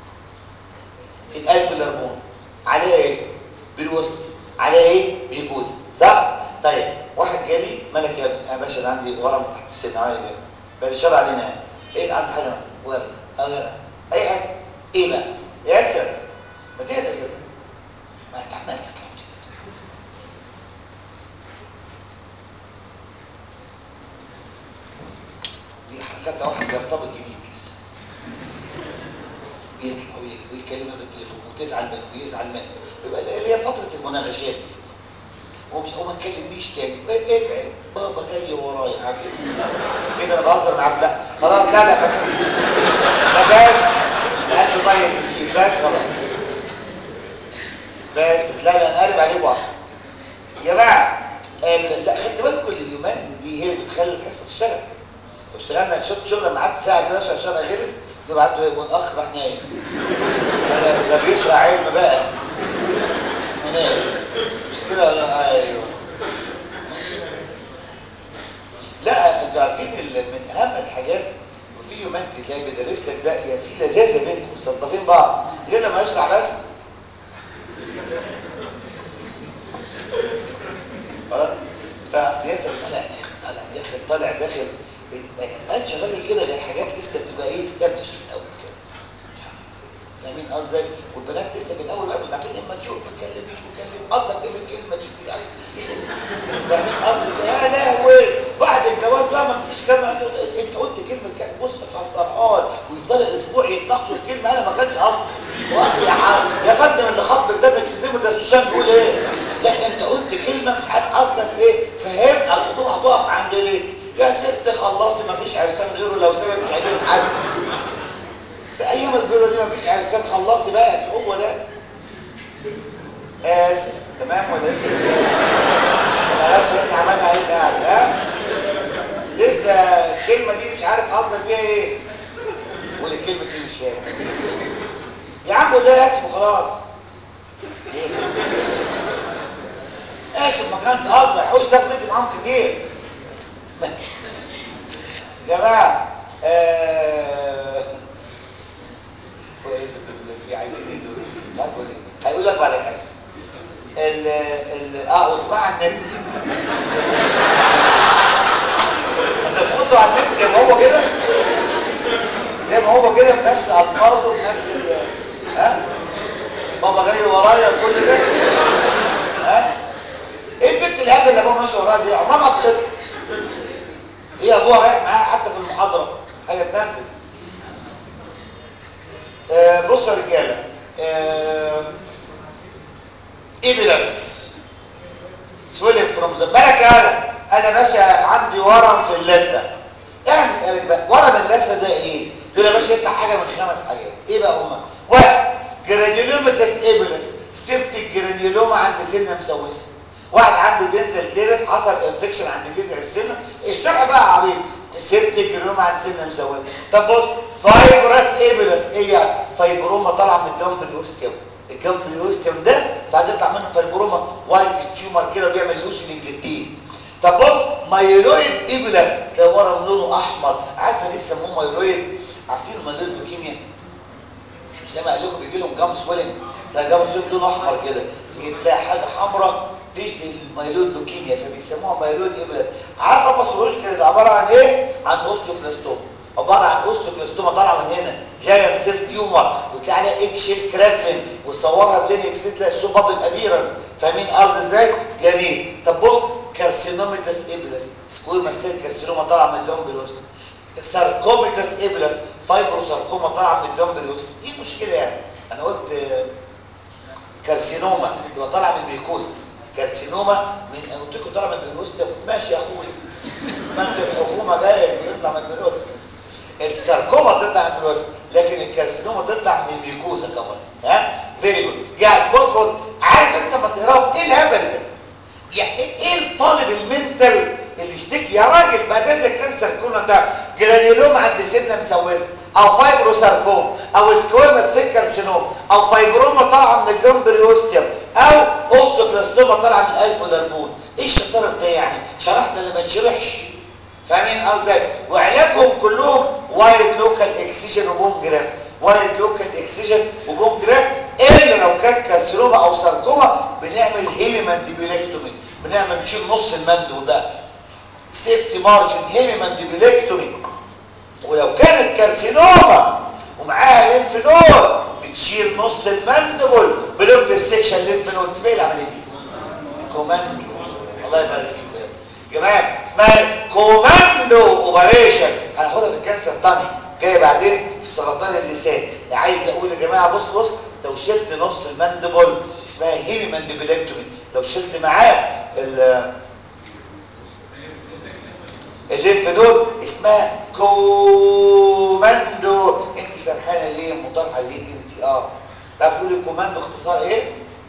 الالف الهرمون عليها ايه بالوسط عليها ايه بيكوز صح طيب واحد جالي ملك يا ابني يا باشا انا عندي ورم تحت السن عالي جدا بقى شر علينا ايه عندي حاجه ورم انا اي حاجه ايه بقى ياسر ما تهدى كده ما انت عمال تطلع دي حركات واحد بيرتبط جديد لسه بيطلع ويكلمها في التليفون وتزعل منه ويزعل منه يبقى اللي هي فتره المناقشات دي ومش هو ما تكلمنيش تاني ابعد بابا جاي ورايا حبيبي كده انا بهزر معاك لا خلاص لا لا بس لا بس القلب طيب نسيت بس خلاص بس لا لا نقلب عليه بحر يا جماعه لا خدت بالكم اليومان دي هي اللي بتخلي الحصه تشتغل واشتغلنا شفت شغل لما قعدت ساعه كده عشان الشرع جلس تبقى عنده والاخ راح نايم ده بيشرع علم بقى نايم مش كده ولا ايوه لا انتوا عارفين من اهم الحاجات وفي يومين تلاقي بيدرس لك ده يعني في لذاذه بينكم مستلطفين بعض غير لما يشرح بس فاصل ياسر طالع داخل طالع داخل طالع داخل ما يعملش الراجل كده غير حاجات لسه بتبقى ايه استبلش في الاول كده فاهمين قصدي ازاي والبنات لسه في الاول بقى عارفين اما تيجي ما تكلمنيش وكلم قصدك ايه بالكلمه دي يعني يسيب فاهمين قصدي يا لهوي بعد الجواز بقى ما فيش كلمه انت قلت كلمه كلمة بص فالصرحان ويفضل الاسبوع يتناقشوا في كلمه انا ما كانش قصدي واصلي يا حاج يا فندم اللي خطبك ده مكسدين ده سوسان بيقول ايه لا انت قلت كلمه مش عارف قصدك ايه فهم الخطوبه هتقف عند ليه يا ست خلصي ما فيش عرسان غيره لو سابك مش هيجيلك حد في ايام البيضه دي ما فيش عرسان خلصي بقى هو ده اسف تمام ولا لسه ما اعرفش احنا عملنا ايه قاعد ها لسه الكلمه دي مش عارف قصدك بيها ايه قول الكلمه دي مش فاهم يا عم قول لها اسف وخلاص اسف ما كانش قصدي ما يحوش تاخد انت معاهم كتير يا جماعه آه... كويس بتقول لك ايه عايزين ايه دول مش عارف اقول ايه هيقول لك بعد الحسن ال ال اه واسمع على النت انت بتحطه على النت زي ما هو كده زي ما هو كده بنفس الفاظه بنفس ال ها بابا جاي ورايا كل ده ها ايه البنت الهبله اللي ابوها ماشي وراها دي عمرها ما هتخط هي ابوها رايح معاها حتى في المحاضره حاجه تنفذ آه بصوا يا رجاله آه إبلس سويلم فروم ذا بالك انا انا باشا عندي ورم في اللثه يعني اسالك بقى ورم اللثه ده ايه دول يا باشا انت حاجه من خمس حاجات ايه بقى هما واحد جرانيولوماتس إبلس سبت الجرانيولوما عند سنه مسوسه واحد عنده دنتال كيرس حصل انفكشن عند جذع السنه الشرع بقى عبيط سبت الجرانيولوما عند سنه مسوسه طب بص فايبرس إبلس ايه يعني فايبروما طالعه من الجنب الاوستيوم الجنب الاوستيوم ده ساعات يطلع منه فايبروما وايت تيومر كده بيعمل يوسلنج للتيز طب بص مايلويد ايبلاس ده ورم لونه احمر عارفه ليه سموه مايلويد عارفين المايلويد لوكيميا مش زي ما قال لكم بيجي لهم جام سويلنج تلاقي جام سويلنج لونه احمر كده تيجي تلاقي حاجه حمراء تشبه المايلويد لوكيميا فبيسموها مايلويد ايبلاس عارفه باثولوجي كانت عباره عن ايه عن اوستوكلاستوم عباره عن اوستوكلاستوما طالعه من هنا جاينت سيل تيومر وتلاقي عليها ايك شيل كراكلين وتصورها بلين اكس تلاقي سوباب الابيرنس فاهمين قصدي ازاي جميل طب بص كارسينوميتاس ابلس سكوير سيل كارسينوما طالعه من الجنب الوسطى ساركوميتاس ابلس فايبرو ساركوما طالعه من الجنب الوسطى ايه المشكله يعني انا قلت كارسينوما تبقى طالعه من الميكوست كارسينوما من انا قلت لكم طالعه من الوسطى ماشي يا اخويا ما انت الحكومه جايه تطلع من الوسطى الساركوما تطلع من الوسط لكن الكارسينوما تطلع من الميوكوزا كمان ها فيري جود يعني بص بص عارف انت ما تقراهم ايه الهبل ده يعني ايه الطالب المنتال اللي يشتكي يا راجل بقى ده زي كانسر كونا ده جرانيولوم عند سنه مسوسه او فايبروساركوم او سكويما سيل كارسينوم او فايبروما طالعه من الجمبريوستيوم او اوستوكلاستوما طالعه من الالف والالبون ايه الشطاره ده يعني شرحنا اللي ما تشرحش فاهمين قصدي وعلاجهم كلهم وايد لوكال اكسجين وبوم جراف وايد لوكال اكسجين وبوم جراف الا لو كانت كارسينوما او ساركوما بنعمل هيمي مانديبيلكتومي بنعمل نشيل نص المندو ده سيفتي مارجن هيمي مانديبيلكتومي ولو كانت كارسينوما ومعاها لينف نود بتشيل نص المندبل بلوك السكشن لينف نود اسمها العمليه دي كوماندو الله يبارك فيك جماعه اسمها كوماندو اوبريشن هناخدها في الكانسر تاني جايه بعدين في سرطان اللسان عايز اقول يا جماعه بص بص لو شلت نص المندبل اسمها هيمي مانديبيلكتومي لو شلت معاه ال الليمف نود اسمها كوماندو انت سرحانه ليه مطرحه زيت انت اه طب تقولي كوماندو اختصار ايه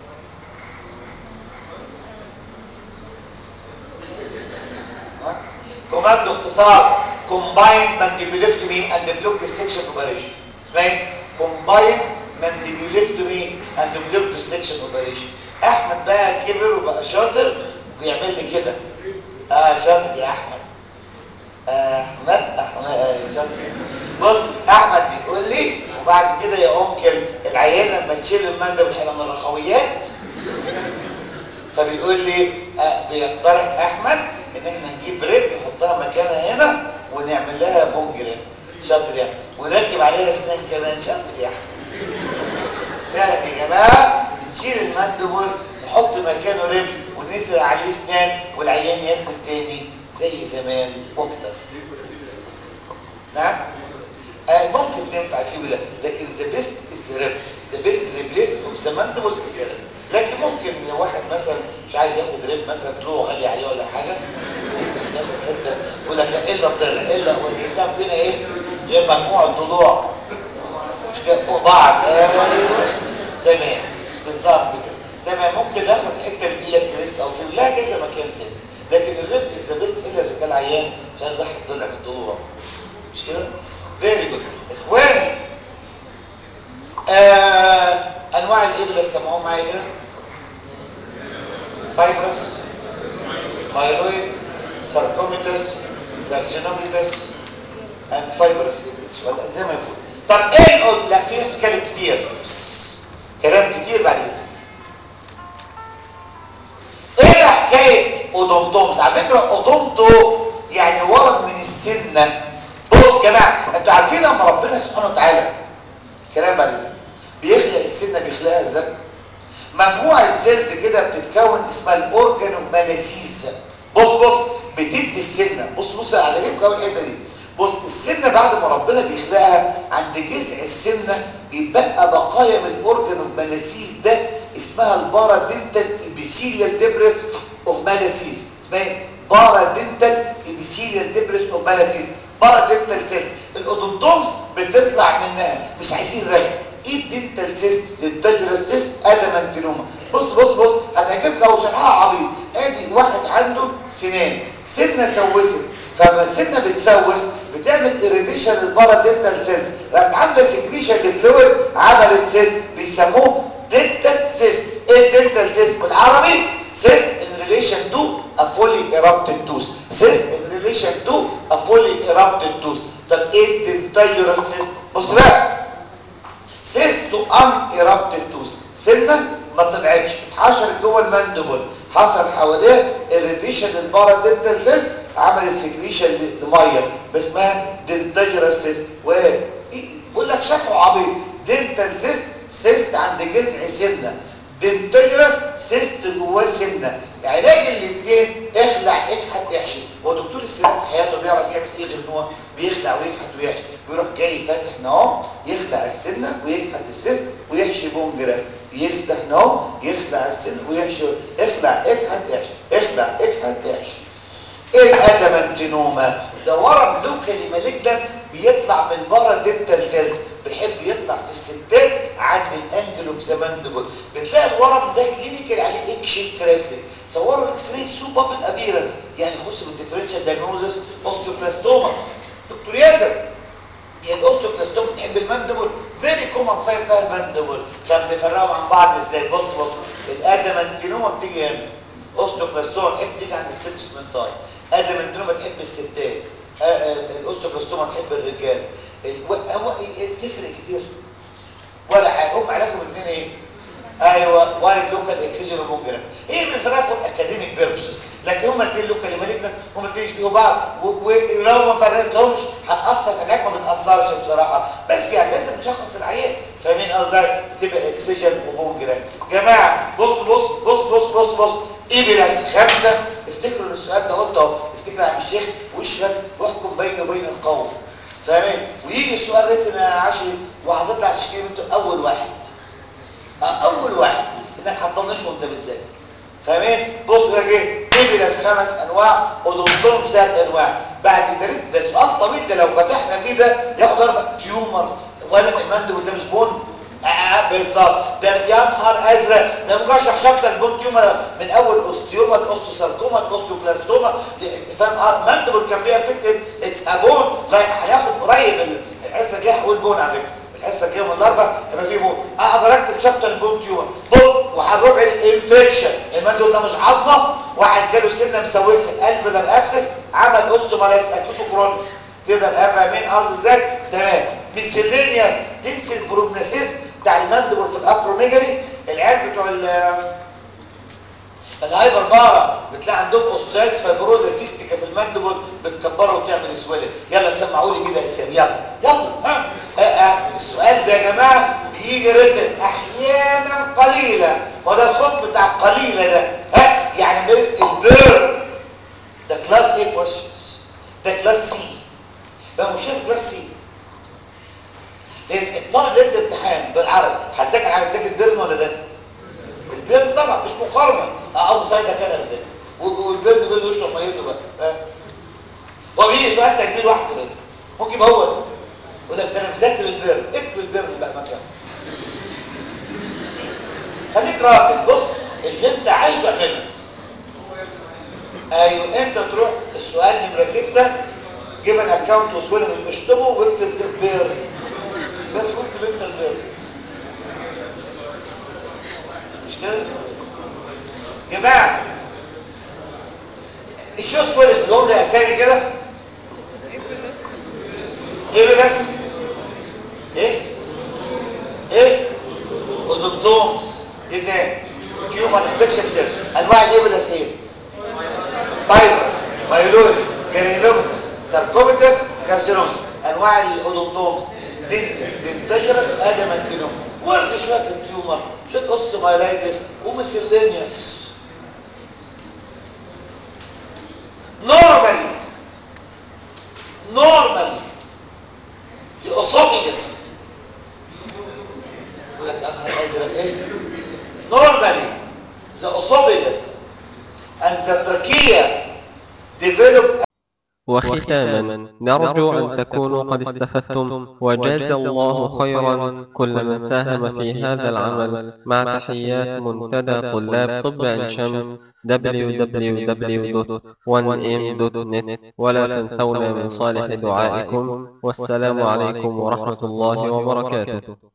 كوماندو اختصار combined mandibulectomy and block dissection operation اسمها ايه combined mandibulectomy and block dissection operation احمد بقى كبر وبقى شاطر ويعمل لي كده اه شاطر يا احمد احمد احمد آه شاطر بص احمد بيقول لي وبعد كده يا انكل العيال لما تشيل المندب هيبقى من الرخويات فبيقول لي آه بيقترح احمد ان احنا نجيب ريب نحطها مكانها هنا ونعمل لها بونجريف شاطر يعني ونركب عليها اسنان كمان شاطر يا احمد فعلا يا جماعه بنشيل المندبل نحط مكانه رجل ونزرع عليه اسنان والعيان ياكل تاني زي زمان واكتر نعم آه ممكن تنفع الفيبولا لكن ذا بيست از ريب ذا بيست ريبليس اوف ذا ماندبل از ريب لكن ممكن لو واحد مثلا مش عايز ياخد ريب مثلا طلوعه غالي عليه ولا حاجه ممكن ياخد حته يقول لك الا طلع الا والانسان فينا ايه؟ غير مجموعه ضلوع مش كده فوق بعض ايوه تمام بالظبط كده تمام ممكن ناخد حته من ايلك كريست او فيبولا لا كذا مكان تاني لكن الريب از ذا بيست الا اذا كان عيان مش عايز يضحي الضلع بالضلوع مش كده؟ فيري جود اخواني آه انواع الابل سمعوهم معايا كده فايبرس مايلويد ساركوميتس كارسينوميتس اند فايبرس ولا زي ما يقول طب ايه الأود؟ لا في ناس تتكلم كتير بس. كلام كتير بعد اذنك ايه بقى حكايه اودونتومز على فكره اودونتو يعني ورم من السنه بصوا يا جماعه انتوا عارفين لما ربنا سبحانه وتعالى كلام بعد اذنك بيخلق السنه بيخلقها ازاي مجموعه سيلز كده بتتكون اسمها الاورجان اوف مالاسيز بص بص بتدي السنه بص بص على جيبك اول الحته دي بص السنه بعد ما ربنا بيخلقها عند جذع السنه بيبقى بقايا من الاورجان اوف مالاسيز ده اسمها البارادنتال ابيثيليال ديبرس اوف مالاسيز اسمها ايه بارادنتال ابيثيليال ديبرس اوف مالاسيز بارادنتال سيلز الاودونتومز بتطلع منها مش عايزين رغي ايه دنتال سيست دنتاجرال سيست ادامانتينوما بص بص بص هتعجبك او شرحها عبيط ادي واحد عنده سنان سنه سوست فلما السنه بتسوس بتعمل ايريديشن للبارادنتال سيلز راحت عامله سكريشن لفلويد عملت سيست بيسموه دنتال سيست ايه الدنتال سيست بالعربي سيست ان ريليشن تو ا فولي ايرابتد توث سيست ان ريليشن تو ا فولي ايرابتد توث طب ايه الدنتاجرال سيست بص بقى سيست تو ان ايرابتد توث سنه ما طلعتش اتحشرت جوه الماندبل حصل حواليه اريتيشن للبارادنتال سيلز عملت سكريشن لميه اسمها دنتاجرال سيست و بقول لك شكله عبيط دنتال سيست سيست عند جذع سنه دنتاجرال سيست جواه سنه علاج الاثنين اخلع اكحت احشي هو دكتور السنان في حياته بيعرف يعمل ايه غير ان هو بيخلع ويكحت ويحشي بيروح جاي فاتح نهو يخلع السنه ويكحت السيست ويحشي بون جراف يفتح نهو يخلع السنه ويحشي اخلع اكحت احشي اخلع اكحت احشي ايه الادامنتينوما ده ورم لوكالي مالجنان بيطلع من البارا دنتال سيلز بيحب يطلع في الستات عند الانجل اوف ذا ماندبل بتلاقي الورم ده كلينيكال عليه اكشن كراكلي صوروا اكس راي سوبر ابيرنس يعني خش بالديفرنشال دايجنوزس اوستيوكلاستوما دكتور ياسر هي الاوستيوكلاستوما بتحب الماندبل فيري كومن سايت بتاع الماندبل طب نفرقهم عن بعض ازاي بص بص الادامنتينوما بتيجي هنا اوستيوكلاستوما تحب تيجي عند الست سمنتاي ادامنتينوما تحب الستات الاوستيوكلاستوما تحب الرجال هو تفرق كتير ولا هم علاجهم الاثنين ايه ايوه وايد لوكال اكسجين ومونجراف هي من فرافور اكاديميك بيربسز لكن هم الاثنين لوكال مالجنا هم الاثنين يشبهوا بعض ولو ما فرقتهمش هتاثر في العلاج ما بتاثرش بصراحه بس يعني لازم نشخص العيان فاهمين قصدي بتبقى اكسجين ومونجراف جماعه بص بص بص بص بص بص ايبيلاس خمسه افتكروا السؤال ده قلته اهو افتكر يا عم الشيخ وشك واحكم بينه وبين القوم فاهمين ويجي السؤال ريتنا يا عاشر وهتطلع تشكيل انت اول واحد اول واحد انك هتطنشه وانت بالذات فاهمين بص ده جه ايبيلاس خمس انواع اودونتوم ثلاث انواع بعد ده ده سؤال طويل ده لو فتحنا فيه ده ياخد اربع تيومرز ولا الماندبل ده مش بون اه بالظبط ده يا نهار ازرق ده ممكن اشرح شابتر البون تيومر من اول اوستيوما الاوستوساركوما الاوستوكلاستوما فاهم اه ماندبل كان بيها فكره اتس ابون هياخد قريب الحصه الجايه هقول بون على فكره الحصه الجايه من الاربع يبقى في بون اقدر اكتب شابتر البون تيومر بون وهنروح الانفكشن الماندبل ده مش عظمه واحد جاله سنه مسوسه الفيلر ابسس عمل اوستومالايتس اكيوت كرونيك تقدر فاهمين قصدي ازاي تمام ميسيلينياس تنسي البروجناسيس بتاع الماندبل في الابروميجالي العيال بتوع الهايبر بارا بتلاقي عندهم اوستيايتس فايبروزا سيستيكا في الماندبل بتكبرها وتعمل سويلنج يلا سمعوا لي كده يا اسامي يلا يلا ها آه آه. السؤال ده يا جماعه بيجي رتم احيانا قليلا وده الخط بتاع قليلا ده ها يعني البير ده كلاس ايه كويشنز ده كلاس سي بقى مشكله في كلاس سي لان الطالب اللي امتحان بالعربي هتذاكر حاجه تذاكر بيرن ولا ده البيرن طبعا مفيش مقارنه اه سايده كده ده والبيرن بيقول له اشرب ميته بقى ها هو بيجي سؤال تجميل واحد في الريتم ممكن يبقى هو ده يقول لك ده انا مذاكر البيرن اكتب البيرن بقى مكانه خليك راجل بص اللي انت عايزه اعمله ايوه انت تروح السؤال نمره 6 جيب ان اكونت وسويلن اشطبه واكتب بير بس واكتب انت البير مش كده جماعه الشو سويلن اللي لي اسامي كده ايه بنفس ايه ايه اودونتومز ايه تاني تيومر انفكشن سيرش انواع الابلس ايه فايبرس مايلويد جرينومتس ساركوميتس كارسينومس انواع الاودونتومز دنتجرس ادمانتينوم ورد شويه في التيومر شويه اوستومايلايتس وميسيلينيوس نورمالي نورمالي سي اسوفيجس يقول لك انهار ازرق ايه normally the esophagus and the trachea develop وختاما نرجو أن تكونوا قد استفدتم وجاز الله خيرا كل من ساهم في هذا العمل مع تحيات منتدى طلاب طب عين شمس www.1m.net ولا تنسونا من صالح دعائكم والسلام عليكم ورحمة الله وبركاته